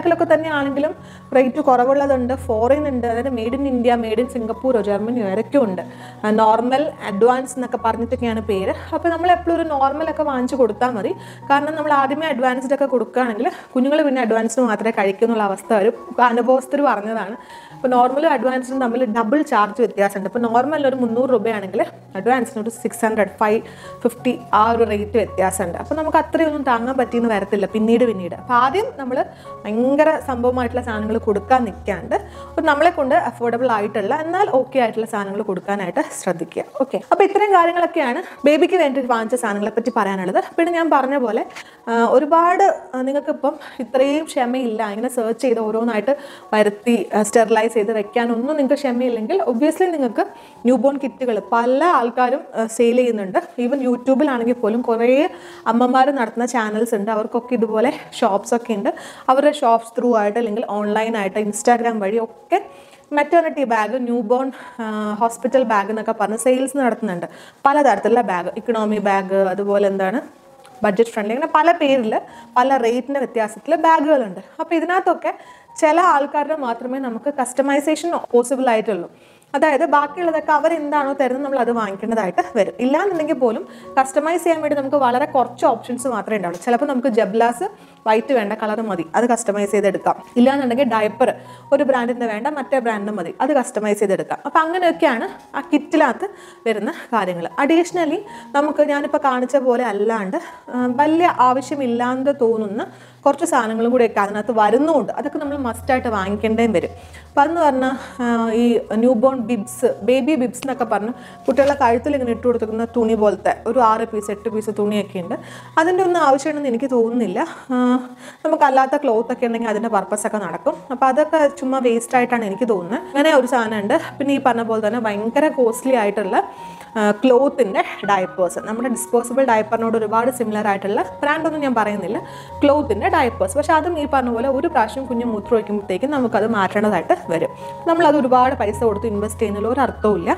ആണെങ്കിലും റേറ്റ് കുറവുള്ളതുണ്ട് ഫോറിൻ ഉണ്ട് അതായത് made in India made in സിംഗപ്പൂരോ ജർമ്മനിയോ ഏതൊക്കെ ഉണ്ട് നോർമൽ അഡ്വാൻസ് എന്നൊക്കെ പറഞ്ഞിട്ടൊക്കെയാണ് പേര് അപ്പോൾ നമ്മൾ എപ്പോഴും ഒരു നോർമലൊക്കെ വാങ്ങിച്ച് കൊടുത്താൽ മതി കാരണം നമ്മൾ ആദ്യമേ അഡ്വാൻസ്ഡ് ഒക്കെ കൊടുക്കുകയാണെങ്കിൽ കുഞ്ഞുങ്ങൾ പിന്നെ അഡ്വാൻസ്ഡ് മാത്രമേ കഴിക്കൂ എന്നുള്ള അവസ്ഥ വരും അനുഭവസ്ഥർ പറഞ്ഞതാണ് ഇപ്പോൾ നോർമലും അഡ്വാൻസും തമ്മിൽ ഡബിൾ ചാർജ് വ്യത്യാസമുണ്ട് ഇപ്പോൾ നോർമൽ ഒരു മുന്നൂറ് രൂപയാണെങ്കിൽ അഡ്വാൻസിന് ഒരു സിക്സ് ഹൺഡ്രഡ് ഫൈവ് ഫിഫ്റ്റി ആ ഒരു റേറ്റ് വ്യത്യാസമുണ്ട് അപ്പോൾ നമുക്ക് അത്രയൊന്നും താങ്ങാൻ പറ്റിയെന്ന് വരത്തില്ല പിന്നീട് പിന്നീട് അപ്പോൾ ആദ്യം നമ്മൾ ഭയങ്കര സംഭവമായിട്ടുള്ള സാധനങ്ങൾ കൊടുക്കാൻ നിൽക്കാണ്ട് ഒരു നമ്മളെ കൊണ്ട് അഫോർഡബിൾ ആയിട്ടുള്ള എന്നാൽ ഓക്കെ ആയിട്ടുള്ള സാധനങ്ങൾ കൊടുക്കാനായിട്ട് ശ്രദ്ധിക്കുക ഓക്കെ അപ്പോൾ ഇത്രയും കാര്യങ്ങളൊക്കെയാണ് ബേബിക്ക് വേണ്ടി വാങ്ങിച്ച സാധനങ്ങളെ പറ്റി പറയാനുള്ളത് പിന്നെ ഞാൻ പറഞ്ഞ പോലെ ആ, ഒരുപാട് നിങ്ങൾക്കിപ്പം ഇത്രയും ക്ഷമയില്ല ഇങ്ങനെ സെർച്ച് ചെയ്ത് ഓരോന്നായിട്ട് വരുത്തി സ്റ്റെറിലൈസ് ചെയ്ത് വെക്കാനൊന്നും നിങ്ങൾക്ക് ക്ഷമയില്ലെങ്കിൽ ഒബ്വിയസ്ലി നിങ്ങൾക്ക് ന്യൂ ബോൺ കിറ്റുകൾ പല ആൾക്കാരും സെയിൽ ചെയ്യുന്നുണ്ട് ഈവൻ യൂട്യൂബിലാണെങ്കിൽ പോലും കുറേ അമ്മമാർ നടത്തുന്ന ചാനൽസ് ഉണ്ട് അവർക്കൊക്കെ ഇതുപോലെ ഷോപ്സ് ഒക്കെ ഉണ്ട് അവരുടെ ഷോപ്സ് ത്രൂ ആയിട്ട് അല്ലെങ്കിൽ ഓൺലൈനായിട്ട് ഇൻസ്റ്റാഗ്രാം വഴി ഒക്കെ maternity bag newborn hospital bag എന്നൊക്കെ പറഞ്ഞ് സെയിൽസ് നടത്തുന്നുണ്ട് പലതരത്തിലുള്ള ബാഗ് ഇക്കണോമി ബാഗ് അതുപോലെ എന്താണ് ബഡ്ജറ്റ് ഫ്രണ്ട്ലി അങ്ങനെ പല പേരിൽ പല റേറ്റിൻ്റെ വ്യത്യാസത്തിൽ ബാഗുകളുണ്ട് അപ്പോൾ ഇതിനകത്തൊക്കെ ചില ആൾക്കാരുടെ മാത്രമേ നമുക്ക് കസ്റ്റമൈസേഷൻ പോസിബിൾ ആയിട്ടുള്ളൂ അതായത് ബാക്കിയുള്ളതൊക്കെ അവരെന്താണോ തരുന്നത് നമ്മൾ അത് വാങ്ങിക്കേണ്ടതായിട്ട് വരും ഇല്ലാന്നുണ്ടെങ്കിൽ പോലും കസ്റ്റമൈസ് ചെയ്യാൻ വേണ്ടി നമുക്ക് വളരെ കുറച്ച് ഓപ്ഷൻസ് മാത്രമേ ഉണ്ടാവുള്ളൂ ചിലപ്പോൾ നമുക്ക് ജബ്ലാസ് വൈറ്റ് വേണ്ട കളർ മതി അത് കസ്റ്റമൈസ് ചെയ്തെടുക്കാം ഇല്ലാന്നുണ്ടെങ്കിൽ ഡയപ്പർ ഒരു ബ്രാൻഡിൻ്റെ വേണ്ട മറ്റേ ബ്രാൻഡിൻ്റെ മതി അത് കസ്റ്റമൈസ് ചെയ്തെടുക്കാം അപ്പോൾ അങ്ങനെയൊക്കെയാണ് ആ കിറ്റിനകത്ത് വരുന്ന കാര്യങ്ങൾ അഡീഷണലി നമുക്ക് ഞാനിപ്പോൾ കാണിച്ച പോലെ അല്ലാണ്ട് ആ, വലിയ ആവശ്യമില്ലാതെ തോന്നുന്ന കുറച്ച് സാധനങ്ങളും കൂടെയൊക്കെ അതിനകത്ത് വരുന്നുമുണ്ട് അതൊക്കെ നമ്മൾ മസ്റ്റായിട്ട് വാങ്ങിക്കേണ്ടേയും വരും അപ്പം അതെന്ന് പറഞ്ഞാൽ ഈ newborn bibs baby bibs എന്നൊക്കെ പറഞ്ഞ് കുട്ടികളെ കഴുത്തിൽ ഇങ്ങനെ ഇട്ട് കൊടുക്കുന്ന തുണി പോലത്തെ ഒരു ആറ് പീസ് എട്ട് പീസ് തുണിയൊക്കെ ഉണ്ട് അതിൻ്റെ ഒന്നും ആവശ്യമുണ്ടെന്ന് എനിക്ക് തോന്നുന്നില്ല ആ, നമുക്കല്ലാത്ത ക്ലോത്ത് ഒക്കെ ഉണ്ടെങ്കിൽ അതിൻ്റെ പർപ്പസ് ഒക്കെ നടക്കും അപ്പോൾ അതൊക്കെ ചുമ്മാ വേസ്റ്റ് ആയിട്ടാണ് എനിക്ക് തോന്നുന്നത് അങ്ങനെ ഒരു സാധനമുണ്ട് പിന്നെ ഈ പറഞ്ഞ പോലെ തന്നെ ഭയങ്കര കോസ്റ്റ്ലി ആയിട്ടുള്ള ക്ലോത്തിൻ്റെ ഡയപ്പേഴ്സ് നമ്മുടെ ഡിസ്പോസിബിൾ ഡയപ്പറിനോട് ഒരുപാട് സിമിലർ ആയിട്ടുള്ള ബ്രാൻഡൊന്നും ഞാൻ പറയുന്നില്ല ക്ലോത്തിൻ്റെ ഡയപ്പേഴ്സ് പക്ഷേ അതും ഈ പറഞ്ഞ പോലെ ഒരു പ്രാവശ്യം കുഞ്ഞ് മൂത്രം ഒഴിക്കുമ്പോഴത്തേക്കും നമുക്കത് മാറ്റേണ്ടതായിട്ട് വരും നമ്മളത് ഒരുപാട് പൈസ കൊടുത്ത് ഇൻവെസ്റ്റ് ചെയ്യുന്നതിൽ ഒരു അർത്ഥവും ഇല്ല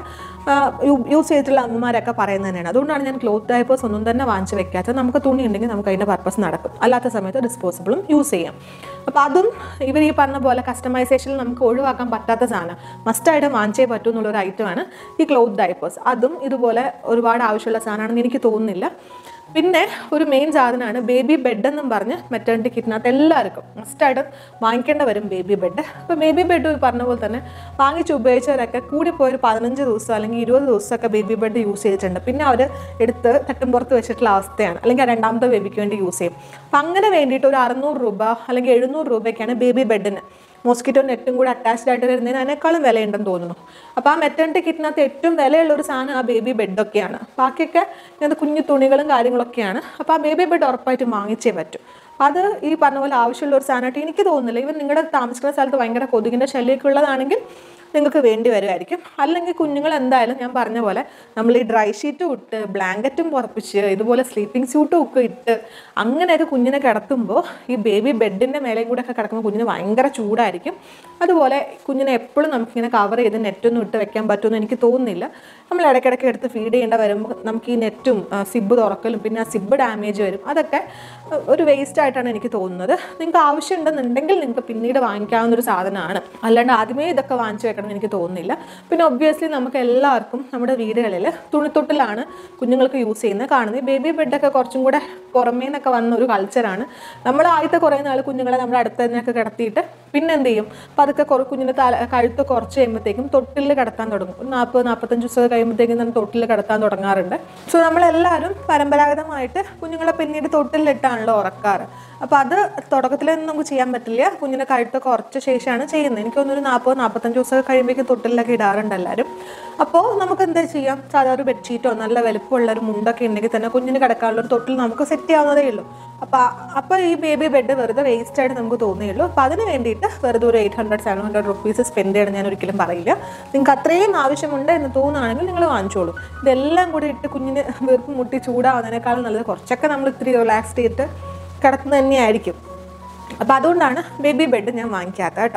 യൂസ് ചെയ്തിട്ടുള്ള അമ്മമാരൊക്കെ പറയുന്നത് തന്നെയാണ് അതുകൊണ്ടാണ് ഞാൻ ക്ലോത്ത് ഡയപ്പേഴ്സ് ഒന്നും തന്നെ വാങ്ങിച്ച് വെക്കാത്തത് നമുക്ക് തുണി ഉണ്ടെങ്കിൽ നമുക്ക് അതിൻ്റെ പർപ്പസ് നടക്കും അല്ലാത്ത സമയത്ത് ഡിസ്പോസിബിളും യൂസ് ചെയ്യാം അപ്പോൾ അതും ഇവർ ഈ പറഞ്ഞ പോലെ കസ്റ്റമൈസേഷനിൽ നമുക്ക് ഒഴിവാക്കാൻ പറ്റാത്ത സാധനം മസ്റ്റായിട്ട് വാങ്ങിച്ചേ പറ്റൂ എന്നുള്ളൊരു ഐറ്റമാണ് ഈ ക്ലോത്ത് ഡയപ്പേഴ്സ് അതും ഇതുപോലെ ഒരുപാട് ആവശ്യമുള്ള സാധനമാണെന്ന് എനിക്ക് തോന്നുന്നില്ല പിന്നെ ഒരു മെയിൻ സാധനമാണ് ബേബി ബെഡ് എന്നും പറഞ്ഞ് മെറ്റേണിറ്റി കിറ്റിനകത്ത് എല്ലാവർക്കും മസ്റ്റായിട്ട് വാങ്ങിക്കേണ്ട വരും ബേബി ബെഡ് അപ്പോൾ ബേബി ബെഡ് ഈ പറഞ്ഞ പോലെ തന്നെ വാങ്ങിച്ച് ഉപയോഗിച്ചവരൊക്കെ കൂടിപ്പോയി ഒരു പതിനഞ്ച് ദിവസം അല്ലെങ്കിൽ ഇരുപത് ദിവസമൊക്കെ ബേബി ബെഡ് യൂസ് ചെയ്തിട്ടുണ്ട് പിന്നെ അവർ എടുത്ത് തട്ടുംപുറത്ത് വെച്ചിട്ടുള്ള അവസ്ഥയാണ് അല്ലെങ്കിൽ ആ രണ്ടാമത്തെ ബേബിക്ക് വേണ്ടി യൂസ് ചെയ്യും അപ്പം അങ്ങനെ വേണ്ടിയിട്ട് ഒരു അറുന്നൂറ് രൂപ അല്ലെങ്കിൽ എഴുന്നൂറ് രൂപയ്ക്കാണ് ബേബി ബെഡിന് മോസ്കിറ്റോ നെറ്റും കൂടെ അറ്റാച്ച്ഡ് ആയിട്ട് വരുന്നതിന് അതിനേക്കാളും വിലയുണ്ടെന്ന് തോന്നുന്നു അപ്പോൾ ആ മെറ്റേണിറ്റി കിറ്റിനകത്ത് ഏറ്റവും വിലയുള്ള ഒരു സാധനം ആ ബേബി ബെഡൊക്കെയാണ് ബാക്കിയൊക്കെ ഇങ്ങനത്തെ കുഞ്ഞു തുണികളും കാര്യങ്ങളൊക്കെയാണ് അപ്പോൾ ആ ബേബി ബെഡ് ഉറപ്പായിട്ടും വാങ്ങിച്ചേ പറ്റും അത് ഈ പറഞ്ഞ പോലെ ആവശ്യമുള്ള ഒരു സാധനമായിട്ട് എനിക്ക് തോന്നുന്നില്ല ഇവൻ നിങ്ങളുടെ താമസിക്കുന്ന സ്ഥലത്ത് ഭയങ്കര കൊതുകിൻ്റെ ശല്യമൊക്കെ ഉള്ളതാണെങ്കിൽ നിങ്ങൾക്ക് വേണ്ടി വരുമായിരിക്കും അല്ലെങ്കിൽ കുഞ്ഞുങ്ങൾ എന്തായാലും ഞാൻ പറഞ്ഞ പോലെ നമ്മൾ ഈ ഡ്രൈ ഷീറ്റും ഇട്ട് ബ്ലാങ്കറ്റും പുറപ്പിച്ച് ഇതുപോലെ സ്ലീപ്പിംഗ് സ്യൂട്ടും ഒക്കെ ഇട്ട് അങ്ങനെയൊക്കെ കുഞ്ഞിനെ കിടത്തുമ്പോൾ ഈ ബേബി ബെഡിൻ്റെ മേലെയും കൂടെ ഒക്കെ കിടക്കുമ്പോൾ കുഞ്ഞിന് ഭയങ്കര ചൂടായിരിക്കും അതുപോലെ കുഞ്ഞിനെ എപ്പോഴും നമുക്കിങ്ങനെ കവർ ചെയ്ത് നെറ്റൊന്നും ഇട്ട് വെക്കാൻ പറ്റുമെന്ന് എനിക്ക് തോന്നുന്നില്ല നമ്മൾ ഇടയ്ക്കിടയ്ക്ക് എടുത്ത് ഫീഡ് ചെയ്യേണ്ട വരുമ്പോൾ നമുക്ക് ഈ നെറ്റും സിബ് തുറക്കലും പിന്നെ ആ സിബ് ഡാമേജ് വരും അതൊക്കെ ആ, ഒരു വേസ്റ്റ് ആയിട്ടാണ് എനിക്ക് തോന്നുന്നത് നിങ്ങൾക്ക് ആവശ്യമുണ്ടെന്നുണ്ടെങ്കിൽ നിങ്ങൾക്ക് പിന്നീട് വാങ്ങിക്കാവുന്ന ഒരു സാധനമാണ് അല്ലാണ്ട് ആദ്യമേ ഇതൊക്കെ വാങ്ങിച്ചു വെക്കണം എന്ന് എനിക്ക് തോന്നുന്നില്ല പിന്നെ ഒബ്വിയസ്ലി നമുക്ക് എല്ലാവർക്കും നമ്മുടെ വീടുകളിൽ തുണിത്തൊട്ടിലാണ് കുഞ്ഞുങ്ങൾക്ക് യൂസ് ചെയ്യുന്നത് കാണുന്നത് ബേബി ബെഡൊക്കെ കുറച്ചും കൂടെ പുറമേ നിന്നൊക്കെ വന്ന ഒരു കൾച്ചറാണ് നമ്മൾ ആദ്യത്തെ കുറേ നാൾ കുഞ്ഞുങ്ങളെ നമ്മുടെ അടുത്ത് തന്നെയൊക്കെ കിടത്തിയിട്ട് പിന്നെ എന്ത് ചെയ്യും അപ്പോൾ അതൊക്കെ കുറേ കുഞ്ഞിൻ്റെ തല കഴുത്ത് കുറച്ച് കഴിയുമ്പോഴത്തേക്കും തൊട്ടിൽ കിടത്താൻ തുടങ്ങും ഒരു നാൽപ്പത് നാൽപ്പത്തഞ്ച് ദിവസം കഴിയുമ്പോഴത്തേക്കും തന്നെ തൊട്ടിൽ കിടത്താൻ തുടങ്ങാറുണ്ട് സോ നമ്മളെല്ലാവരും പരമ്പരാഗതമായിട്ട് കുഞ്ഞുങ്ങളെ പിന്നീട് തൊട്ടിലിട്ടാണല്ലോ ഉറക്കാറ് അപ്പോൾ അത് തുടക്കത്തിലൊന്നും നമുക്ക് ചെയ്യാൻ പറ്റില്ല കുഞ്ഞിനെ കഴുത്ത് കുറച്ച ശേഷമാണ് ചെയ്യുന്നത് എനിക്ക് തോന്നുന്നു ഒരു നാൽപ്പത് നാൽപ്പത്തഞ്ച് ദിവസമൊക്കെ കഴിയുമ്പോഴേക്കും തൊട്ടിലൊക്കെ ഇടാറുണ്ട് എല്ലാവരും അപ്പോൾ നമുക്ക് എന്താ ചെയ്യാം സാധാരണ ഒരു ബെഡ്ഷീറ്റോ നല്ല വലുപ്പമുള്ള ഒരു മുണ്ടൊക്കെ ഉണ്ടെങ്കിൽ തന്നെ കുഞ്ഞിന് കിടക്കാനുള്ള ഒരു തൊട്ടിൽ നമുക്ക് സെറ്റ് ചെയ്യാവുന്നതേ ഉള്ളൂ അപ്പോൾ അപ്പോൾ ഈ ബേബി ബെഡ് വെറുതെ വേസ്റ്റ് ആയിട്ട് നമുക്ക് തോന്നിയുള്ളൂ അപ്പോൾ അതിന് വേണ്ടിയിട്ട് വെറുതെ ഒരു eight hundred seven hundred rupees spend ചെയ്യണം ഞാൻ ഒരിക്കലും പറയില്ല നിങ്ങൾക്ക് അത്രയും ആവശ്യമുണ്ട് എന്ന് തോന്നുകയാണെങ്കിൽ നിങ്ങൾ വാങ്ങിച്ചോളൂ ഇതെല്ലാം കൂടി ഇട്ട് കുഞ്ഞിന് വീർപ്പ് മുട്ടി ചൂടാവുന്നതിനേക്കാളും നല്ലത് കുറച്ചൊക്കെ നമ്മൾ ഇത്തിരി റിലാക്സ് ചെയ്തിട്ട് കിടത്തുന്നത് തന്നെയായിരിക്കും അപ്പോൾ അതുകൊണ്ടാണ് ബേബി ബെഡ് ഞാൻ വാങ്ങിക്കാത്തത് കേട്ടോ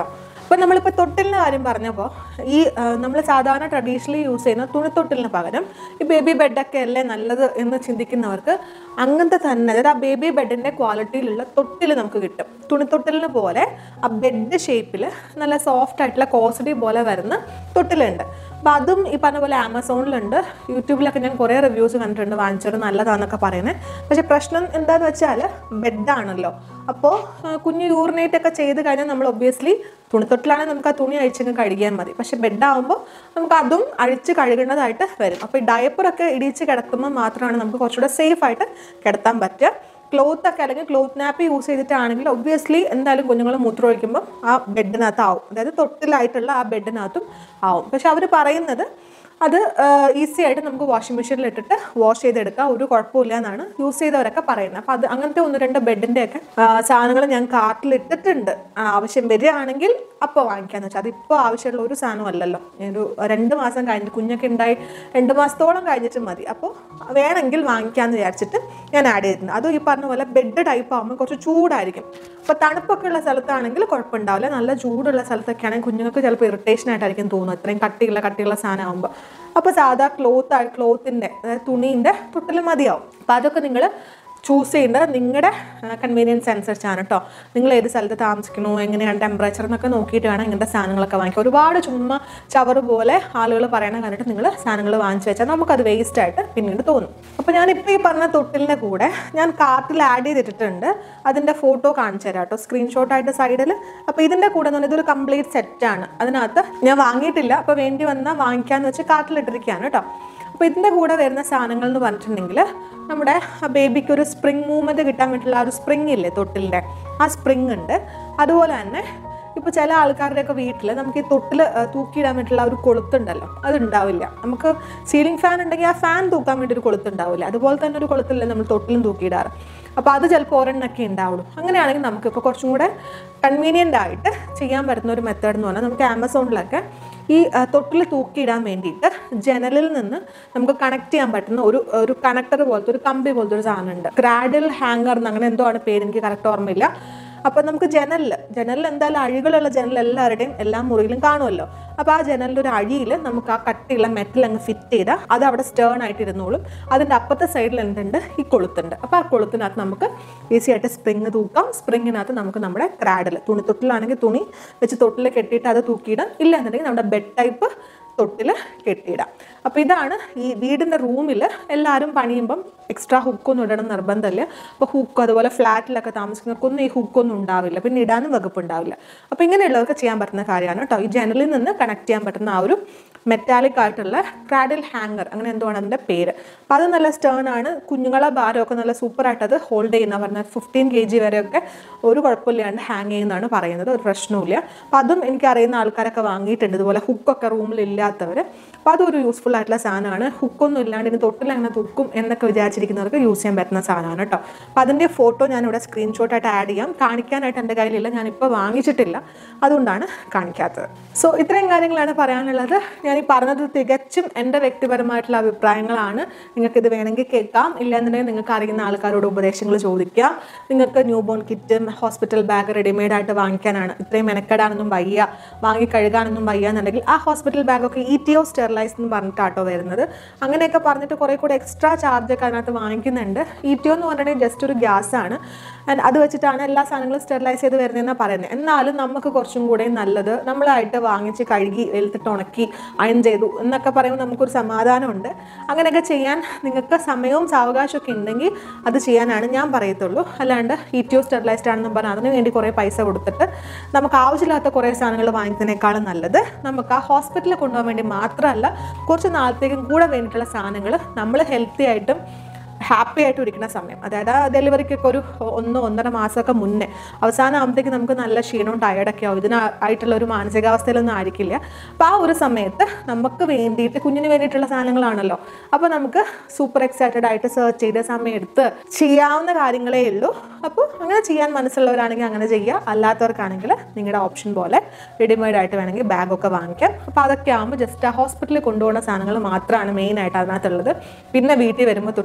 ഇപ്പം നമ്മളിപ്പോൾ തൊട്ടിലിൻ്റെ കാര്യം പറഞ്ഞപ്പോൾ ഈ നമ്മൾ സാധാരണ ട്രഡീഷണലി യൂസ് ചെയ്യുന്ന തുണിത്തൊട്ടിലിന് പകരം ഈ ബേബി ബെഡൊക്കെ അല്ലേ നല്ലത് എന്ന് ചിന്തിക്കുന്നവർക്ക് അങ്ങനത്തെ തന്നെ അതായത് ആ ബേബി ബെഡിൻ്റെ ക്വാളിറ്റിയിലുള്ള തൊട്ടിൽ നമുക്ക് കിട്ടും തുണിത്തൊട്ടിലിന് പോലെ ആ ബെഡ് ഷേപ്പിൽ നല്ല സോഫ്റ്റ് ആയിട്ടുള്ള കോസഡി പോലെ വരുന്ന തൊട്ടിലുണ്ട് അപ്പം അതും ഈ പറഞ്ഞ പോലെ ആമസോണിലുണ്ട് യൂട്യൂബിലൊക്കെ ഞാൻ കുറേ റിവ്യൂസ് കണ്ടിട്ടുണ്ട് വാങ്ങിച്ചിട്ട് നല്ലതാണെന്നൊക്കെ പറയുന്നത് പക്ഷേ പ്രശ്നം എന്താണെന്ന് വെച്ചാൽ ബെഡാണല്ലോ അപ്പോൾ കുഞ്ഞ് യൂറിനേറ്റ് ഒക്കെ ചെയ്ത് കഴിഞ്ഞാൽ നമ്മൾ ഒബ്വിയസ്ലി തുണിത്തൊട്ടിലാണെങ്കിൽ നമുക്ക് ആ തുണി അഴിച്ചങ്ങ് കഴുകിയാൽ മതി പക്ഷേ ബെഡാകുമ്പോൾ നമുക്ക് അതും അഴിച്ച് കഴുകേണ്ടതായിട്ട് വരും അപ്പോൾ ഈ ഡയപ്പറൊക്കെ ഇടിച്ച് കിടത്തുമ്പോൾ മാത്രമാണ് നമുക്ക് കുറച്ചുകൂടെ സേഫ് ആയിട്ട് കിടത്താൻ പറ്റുക ക്ലോത്ത് ഒക്കെ അല്ലെങ്കിൽ ക്ലോത്ത് നാപ്പ് യൂസ് ചെയ്തിട്ടാണെങ്കിൽ ഒബ്വിയസ്ലി എന്തായാലും കുഞ്ഞുങ്ങൾ മൂത്രം ഒഴിക്കുമ്പോൾ ആ ബെഡിനകത്ത് ആവും അതായത് തൊട്ടിലായിട്ടുള്ള ആ ബെഡിനകത്തും ആവും പക്ഷെ അവർ പറയുന്നത് അത് ഈസി ആയിട്ട് നമുക്ക് വാഷിംഗ് മെഷീനിൽ ഇട്ടിട്ട് വാഷ് ചെയ്തെടുക്കാം ഒരു കുഴപ്പമില്ല എന്നാണ് യൂസ് ചെയ്തവരൊക്കെ പറയുന്നത് അപ്പോൾ അത് അങ്ങനത്തെ ഒന്ന് രണ്ട് ബെഡിൻ്റെ ഒക്കെ സാധനങ്ങൾ ഞാൻ കാർട്ടിൽ ഇട്ടിട്ടുണ്ട് ആ, ആവശ്യം വരികയാണെങ്കിൽ അപ്പോൾ വാങ്ങിക്കാന്ന് വെച്ചാൽ അതിപ്പോൾ ആവശ്യമുള്ള ഒരു സാധനം അല്ലല്ലോ ഒരു രണ്ട് മാസം കഴിഞ്ഞിട്ട് കുഞ്ഞൊക്കെ ഉണ്ടായി രണ്ട് മാസത്തോളം കഴിഞ്ഞിട്ട് മതി അപ്പോൾ വേണമെങ്കിൽ വാങ്ങിക്കാമെന്ന് വിചാരിച്ചിട്ട് ഞാൻ ആഡ് ചെയ്തിട്ടുണ്ട് അതും ഈ പറഞ്ഞ പോലെ ബെഡ് ടൈപ്പ് ആകുമ്പോൾ കുറച്ച് ചൂടായിരിക്കും അപ്പോൾ തണുപ്പൊക്കെ ഉള്ള സ്ഥലത്താണെങ്കിൽ കുഴപ്പമുണ്ടാവില്ല നല്ല ചൂടുള്ള സ്ഥലത്തൊക്കെ ആണെങ്കിൽ കുഞ്ഞുങ്ങൾക്ക് ചിലപ്പോൾ ഇറിറ്റേഷൻ ആയിട്ടായിരിക്കും തോന്നുന്നത് ഇത്രയും കട്ടിയുള്ള കട്ടിയുള്ള സാധനം ആകുമ്പോൾ അപ്പോൾ സാധാ ക്ലോത്ത് ക്ലോത്തിൻ്റെ അതായത് തുണീൻ്റെ തൊട്ടിൽ മതിയാവും അപ്പോൾ അതൊക്കെ നിങ്ങൾ ചൂസ് ചെയ്യേണ്ടത് നിങ്ങളുടെ കൺവീനിയൻസ് അനുസരിച്ചാണ് കേട്ടോ നിങ്ങൾ ഏത് സ്ഥലത്ത് താമസിക്കണോ എങ്ങനെയാണ് ടെമ്പറേച്ചർ എന്നൊക്കെ നോക്കിയിട്ട് വേണം ഇങ്ങനത്തെ സാധനങ്ങളൊക്കെ വാങ്ങിക്കുക ഒരുപാട് ചുമ്മാ ചവറ് പോലെ ആളുകൾ പറയണ കണ്ടിട്ട് നിങ്ങൾ സാധനങ്ങൾ വാങ്ങിച്ചു വെച്ചാൽ നമുക്കത് വേസ്റ്റ് ആയിട്ട് പിന്നീട് തോന്നും അപ്പോൾ ഞാൻ ഇപ്പോൾ ഈ പറഞ്ഞ തൊട്ടിലിൻ്റെ കൂടെ ഞാൻ കാർട്ടിൽ ആഡ് ചെയ്തിട്ടുണ്ട് അതിൻ്റെ ഫോട്ടോ കാണിച്ചു തരാം കേട്ടോ സ്ക്രീൻഷോട്ടായിട്ട് സൈഡിൽ അപ്പോൾ ഇതിൻ്റെ കൂടെ എന്ന് പറഞ്ഞാൽ ഇതൊരു കംപ്ലീറ്റ് സെറ്റാണ് അതിനകത്ത് ഞാൻ വാങ്ങിയിട്ടില്ല അപ്പോൾ വേണ്ടി വന്നാൽ വാങ്ങിക്കാമെന്ന് വെച്ച് കാർട്ടിലിട്ടിരിക്കുകയാണ് കേട്ടോ അപ്പോൾ ഇതിൻ്റെ കൂടെ വരുന്ന സാധനങ്ങൾ എന്ന് പറഞ്ഞിട്ടുണ്ടെങ്കിൽ നമ്മുടെ ബേബിക്ക് ഒരു സ്പ്രിങ് മൂവ്മെൻറ്റ് കിട്ടാൻ വേണ്ടിയിട്ടുള്ള ആ ഒരു സ്പ്രിങ് ഇല്ലേ തൊട്ടിലിൻ്റെ ആ സ്പ്രിങ് ഉണ്ട് അതുപോലെ തന്നെ ഇപ്പോൾ ചില ആൾക്കാരുടെയൊക്കെ വീട്ടിൽ നമുക്ക് ഈ തൊട്ടിൽ തൂക്കിയിടാൻ വേണ്ടിയിട്ടുള്ള ആ ഒരു കൊളുത്തുണ്ടല്ലോ അത് ഉണ്ടാവില്ല നമുക്ക് സീലിംഗ് ഫാൻ ഉണ്ടെങ്കിൽ ആ ഫാൻ തൂക്കാൻ വേണ്ടി ഒരു കൊളുത്തുണ്ടാവില്ല അതുപോലെ തന്നെ ഒരു കൊളുത്തല്ലേ നമ്മൾ തൊട്ടിലും തൂക്കിയിടാറ് അപ്പോൾ അത് ചിലപ്പോൾ ഒരെണ്ണൊക്കെ ഉണ്ടാവുള്ളൂ അങ്ങനെയാണെങ്കിൽ നമുക്ക് ഇപ്പോൾ കുറച്ചും കൂടെ കൺവീനിയൻ്റ് ആയിട്ട് ചെയ്യാൻ പറ്റുന്ന ഒരു മെത്തേഡ് എന്ന് പറഞ്ഞാൽ നമുക്ക് ആമസോണിലൊക്കെ ഈ തൊട്ടിൽ തൂക്കിയിടാൻ വേണ്ടിയിട്ട് ജനലിൽ നിന്ന് നമുക്ക് കണക്ട് ചെയ്യാൻ പറ്റുന്ന ഒരു ഒരു കണക്ടർ പോലത്തെ ഒരു കമ്പി പോലത്തെ ഒരു സാധനമുണ്ട് ക്രാഡിൽ ഹാങ്ങർ എന്ന് അങ്ങനെ എന്തോ ആണ് പേര് എനിക്ക് കറക്റ്റ് ഓർമ്മയില്ല അപ്പോൾ നമുക്ക് ജനലിൽ ജനലിൽ എന്തായാലും അഴികളുള്ള ജനൽ എല്ലാവരുടെയും എല്ലാ മുറിയിലും കാണുമല്ലോ അപ്പോൾ ആ ജനലിൻ്റെ ഒരു അഴിയിൽ നമുക്ക് ആ കട്ടിയുള്ള മെറ്റൽ അങ്ങ് ഫിറ്റ് ചെയ്താൽ അത് അവിടെ സ്റ്റേൺ ആയിട്ട് ഇരുന്നോളും അതിൻ്റെ അപ്പുറത്തെ സൈഡിൽ എന്തുണ്ട് ഈ കൊളുത്തുണ്ട് അപ്പോൾ ആ കൊളുത്തിനകത്ത് നമുക്ക് ഈസി ആയിട്ട് സ്പ്രിങ് തൂക്കാം സ്പ്രിങ്ങിനകത്ത് നമുക്ക് നമ്മുടെ ക്രാഡിൽ തുണി തൊട്ടിലാണെങ്കിൽ തുണി വെച്ച് തൊട്ടിൽ കെട്ടിയിട്ട് അത് തൂക്കിയിടാം ഇല്ല എന്നുണ്ടെങ്കിൽ നമ്മുടെ ബെഡ് ടൈപ്പ് തൊട്ടിൽ കെട്ടിയിടാം അപ്പോൾ ഇതാണ് ഈ വീടിൻ്റെ റൂമിൽ എല്ലാവരും പണിയുമ്പം എക്സ്ട്രാ ഹുക്കൊന്നും ഇടണം നിർബന്ധമില്ല അപ്പോൾ ഹുക്ക് അതുപോലെ ഫ്ലാറ്റിലൊക്കെ താമസിക്കുന്നവർക്കൊന്നും ഈ ഹുക്കൊന്നും ഉണ്ടാവില്ല പിന്നെ ഇടാനും വകുപ്പ് ഉണ്ടാവില്ല അപ്പോൾ ഇങ്ങനെയുള്ളവർക്ക് ചെയ്യാൻ പറ്റുന്ന കാര്യമാണ് കേട്ടോ ഈ ജനലിൽ നിന്ന് കണക്ട് ചെയ്യാൻ പറ്റുന്ന ആ ഒരു മെറ്റാലിക് ആയിട്ടുള്ള ക്രാഡിൽ ഹാങ്ങർ അങ്ങനെ എന്തോ ആണ് അതിൻ്റെ പേര് അപ്പോൾ അത് നല്ല സ്റ്റേൺ ആണ് കുഞ്ഞുങ്ങളെ ഭാരമൊക്കെ നല്ല സൂപ്പറായിട്ട് അത് ഹോൾഡ് ചെയ്യുന്ന പറഞ്ഞാൽ ഫിഫ്റ്റീൻ കെ ജി വരെയൊക്കെ ഒരു കുഴപ്പമില്ലാണ്ട് ഹാങ് ചെയ്യുന്നതാണ് പറയുന്നത് ഒരു പ്രശ്നവുമില്ല അപ്പോൾ അതും എനിക്കറിയുന്ന ആൾക്കാരൊക്കെ വാങ്ങിയിട്ടുണ്ട് ഇതുപോലെ ഹുക്കൊക്കെ റൂമിൽ ഇല്ലാത്തവർ അപ്പോൾ അതൊരു യൂസ്ഫുൾ ആയിട്ടുള്ള സാധനമാണ് ഹുക്കൊന്നും ഇല്ലാണ്ട് ഇനി തൊട്ടിൽ അങ്ങനെ തുക്കും എന്നൊക്കെ വിചാരിച്ചിരിക്കുന്നവർക്ക് യൂസ് ചെയ്യാൻ പറ്റുന്ന സാധനമാണ് കേട്ടോ അപ്പോൾ അതിൻ്റെ ഫോട്ടോ ഞാനിവിടെ സ്ക്രീൻഷോട്ടായിട്ട് ആഡ് ചെയ്യാം കാണിക്കാനായിട്ട് എൻ്റെ കയ്യിലില്ല ഞാനിപ്പോൾ വാങ്ങിച്ചിട്ടില്ല അതുകൊണ്ടാണ് കാണിക്കാത്തത് സോ ഇത്രയും കാര്യങ്ങളാണ് പറയാനുള്ളത് ഞാൻ ഈ പറഞ്ഞത് തികച്ചും എൻ്റെ വ്യക്തിപരമായിട്ടുള്ള അഭിപ്രായങ്ങളാണ് നിങ്ങൾക്ക് ഇത് വേണമെങ്കിൽ കേൾക്കാം ഇല്ലാന്നുണ്ടെങ്കിൽ നിങ്ങൾക്ക് അറിയുന്ന ആൾക്കാരോട് ഉപദേശങ്ങൾ ചോദിക്കാം നിങ്ങൾക്ക് ന്യൂ ബോൺ കിറ്റും ഹോസ്പിറ്റൽ ബാഗ് റെഡിമെയ്ഡ് ആയിട്ട് വാങ്ങിക്കാനാണ് ഇത്രയും മെനക്കെടാനൊന്നും വയ്യ വാങ്ങി കഴുകാനൊന്നും വയ്യ എന്നുണ്ടെങ്കിൽ ആ ഹോസ്പിറ്റൽ ബാഗൊക്കെ ഇ ടി ഒ സ്റ്റെറിലൈസ് എന്ന് പറഞ്ഞിട്ടാട്ടോ വരുന്നത് അങ്ങനെയൊക്കെ പറഞ്ഞിട്ട് കുറേ കൂടെ എക്സ്ട്രാ ചാർജ് ഒക്കെ അതിനകത്ത് വാങ്ങിക്കുന്നുണ്ട് ഇ ടി ഒ എന്ന് പറഞ്ഞിട്ടുണ്ടെങ്കിൽ ജസ്റ്റ് ഒരു ഗ്യാസ് ആണ് ആൻഡ് അത് വെച്ചിട്ടാണ് എല്ലാ സാധനങ്ങളും സ്റ്റെറിലൈസ് ചെയ്ത് വരുന്നതെന്നാണ് പറയുന്നത് എന്നാലും നമുക്ക് കുറച്ചും കൂടെ നല്ലത് നമ്മളായിട്ട് വാങ്ങിച്ച് കഴുകി വെളുത്തിട്ട് ഉണക്കി അയൺ ചെയ്തു എന്നൊക്കെ പറയുമ്പോൾ നമുക്കൊരു സമാധാനമുണ്ട് അങ്ങനെയൊക്കെ ചെയ്യാൻ നിങ്ങൾക്ക് സമയവും സാവകാശമൊക്കെ ഉണ്ടെങ്കിൽ അത് ചെയ്യാനാണ് ഞാൻ പറയത്തുള്ളൂ അല്ലാണ്ട് ഇ ടി ഒ സ്റ്റെറിലൈസ്ഡ് ആണെന്നും പറഞ്ഞാൽ അതിന് വേണ്ടി കുറേ പൈസ കൊടുത്തിട്ട് നമുക്ക് ആവശ്യമില്ലാത്ത കുറേ സാധനങ്ങൾ വാങ്ങിക്കുന്നതിനേക്കാളും നല്ലത് നമുക്ക് ആ ഹോസ്പിറ്റലിൽ കൊണ്ടുപോകാൻ വേണ്ടി മാത്രമല്ല കുറച്ച് നാളത്തേക്കും കൂടെ വേണ്ടിയിട്ടുള്ള സാധനങ്ങൾ നമ്മൾ ഹെൽത്തി ആയിട്ടും ഹാപ്പി ആയിട്ട് ഇരിക്കുന്ന സമയം അതായത് ആ ഡെലിവറിക്കൊക്കെ ഒരു ഒന്ന് ഒന്നര മാസമൊക്കെ മുന്നേ അവസാനം ആകുമ്പോഴത്തേക്ക് നമുക്ക് നല്ല ക്ഷീണവും ടയർഡൊക്കെ ആവും ഇതിനായിട്ടുള്ള ഒരു മാനസികാവസ്ഥയിലൊന്നും ആയിരിക്കില്ല അപ്പോൾ ആ ഒരു സമയത്ത് നമുക്ക് വേണ്ടിയിട്ട് കുഞ്ഞിന് വേണ്ടിയിട്ടുള്ള സാധനങ്ങളാണല്ലോ അപ്പോൾ നമുക്ക് സൂപ്പർ എക്സൈറ്റഡ് ആയിട്ട് സെർച്ച് ചെയ്ത് സമയം എടുത്ത് ചെയ്യാവുന്ന കാര്യങ്ങളേ ഉള്ളൂ അപ്പോൾ അങ്ങനെ ചെയ്യാൻ മനസ്സുള്ളവരാണെങ്കിൽ അങ്ങനെ ചെയ്യുക അല്ലാത്തവർക്കാണെങ്കിൽ നിങ്ങളുടെ ഓപ്ഷൻ പോലെ റെഡിമെയ്ഡ് ആയിട്ട് വേണമെങ്കിൽ ബാഗൊക്കെ വാങ്ങിക്കാം അപ്പോൾ അതൊക്കെ ആകുമ്പോൾ ജസ്റ്റ് ആ ഹോസ്പിറ്റലിൽ കൊണ്ടുപോകുന്ന സാധനങ്ങൾ മാത്രമാണ് മെയിനായിട്ട് അതിനകത്തുള്ളത് പിന്നെ വീട്ടിൽ വരുമ്പോൾ തൊട്ട് യൂസ് ചെയ്യേണ്ട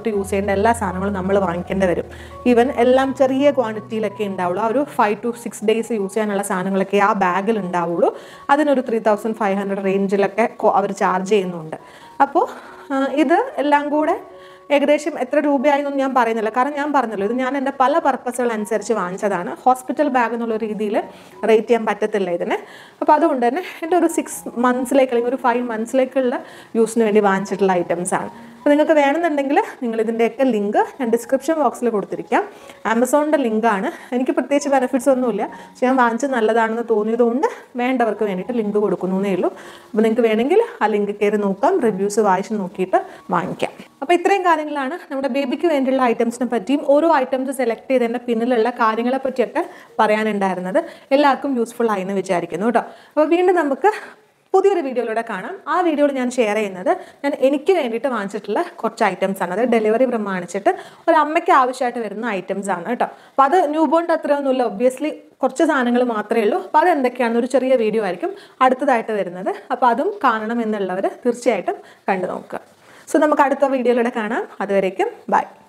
വേണ്ട എല്ലാ സാധനങ്ങളും നമ്മൾ വാങ്ങിക്കേണ്ടി വരും ഈവൻ എല്ലാം ചെറിയ ക്വാണ്ടിറ്റിയിലൊക്കെ ഉണ്ടാവുള്ളൂ ആ ഒരു five to six days use ചെയ്യാനുള്ള സാധനങ്ങളൊക്കെ ആ ബാഗിൽ ഉണ്ടാവുള്ളൂ അതിനൊരു ത്രീ തൗസൻഡ് ഫൈവ് ഹൺഡ്രഡ് റേഞ്ചിലൊക്കെ അവർ ചാർജ് ചെയ്യുന്നുണ്ട് അപ്പോൾ ഇത് എല്ലാം കൂടെ ഏകദേശം എത്ര രൂപയായി എന്നൊന്നും ഞാൻ പറയുന്നില്ല കാരണം ഞാൻ പറഞ്ഞല്ലോ ഇത് ഞാൻ എൻ്റെ പല പർപ്പസുകൾ അനുസരിച്ച് വാങ്ങിച്ചതാണ് ഹോസ്പിറ്റൽ ബാഗ് എന്നുള്ള രീതിയിൽ റേറ്റ് ചെയ്യാൻ പറ്റത്തില്ല ഇതിന് അപ്പോൾ അതുകൊണ്ട് തന്നെ എൻ്റെ ഒരു സിക്സ് മന്ത്സിലേക്ക് അല്ലെങ്കിൽ ഒരു ഫൈവ് മന്ത്സിലേക്കുള്ള യൂസിന് വേണ്ടി വാങ്ങിച്ചിട്ടുള്ള ഐറ്റംസ് ആണ് അപ്പോൾ നിങ്ങൾക്ക് വേണമെന്നുണ്ടെങ്കിൽ നിങ്ങൾ ഇതിൻ്റെയൊക്കെ ലിങ്ക് ഞാൻ ഡിസ്ക്രിപ്ഷൻ ബോക്സിൽ കൊടുത്തിരിക്കാം ആമസോണിൻ്റെ ലിങ്കാണ് എനിക്ക് പ്രത്യേകിച്ച് ബെനിഫിറ്റ്സ് ഒന്നുമില്ല പക്ഷെ ഞാൻ വാങ്ങിച്ചത് നല്ലതാണെന്ന് തോന്നിയതുകൊണ്ട് വേണ്ടവർക്ക് വേണ്ടിയിട്ട് ലിങ്ക് കൊടുക്കുന്നേ ഉള്ളൂ അപ്പോൾ നിങ്ങൾക്ക് വേണമെങ്കിൽ ആ ലിങ്ക് കയറി നോക്കാം റിവ്യൂസ് വായിച്ച് നോക്കിയിട്ട് വാങ്ങിക്കാം അപ്പോൾ ഇത്രയും കാര്യങ്ങളാണ് നമ്മുടെ ബേബിക്ക് വേണ്ടിയുള്ള ഐറ്റംസിനെ പറ്റിയും ഓരോ ഐറ്റംസ് സെലക്ട് ചെയ്തതിൻ്റെ പിന്നിലുള്ള കാര്യങ്ങളെ പറ്റിയൊക്കെ പറയാനുണ്ടായിരുന്നത് എല്ലാവർക്കും യൂസ്ഫുൾ ആയി എന്ന് വിചാരിക്കുന്നു കേട്ടോ അപ്പോൾ വീണ്ടും നമുക്ക് പുതിയൊരു വീഡിയോയിലൂടെ കാണാം ആ വീഡിയോയിൽ ഞാൻ ഷെയർ ചെയ്യുന്നത് ഞാൻ എനിക്ക് വേണ്ടിയിട്ട് വാങ്ങിച്ചിട്ടുള്ള കുറച്ച് ഐറ്റംസ് ആണ് അത് ഡെലിവറി പ്രമാണിച്ചിട്ട് ഒരു അമ്മയ്ക്ക് ആവശ്യമായിട്ട് വരുന്ന ഐറ്റംസ് ആണ് കേട്ടോ അപ്പോൾ അത് ന്യൂ ബോണ്ട് അത്രയൊന്നുമില്ല ഒബ്വിയസ്ലി കുറച്ച് സാധനങ്ങൾ മാത്രമേ ഉള്ളൂ അപ്പോൾ അതെന്തൊക്കെയാണെന്ന് ഒരു ചെറിയ വീഡിയോ ആയിരിക്കും അടുത്തതായിട്ട് വരുന്നത് അപ്പോൾ അതും കാണണം എന്നുള്ളവർ തീർച്ചയായിട്ടും കണ്ടു നോക്കുക സോ നമുക്ക് അടുത്ത വീഡിയോയിലൂടെ കാണാം അതുവരേക്കും ബൈ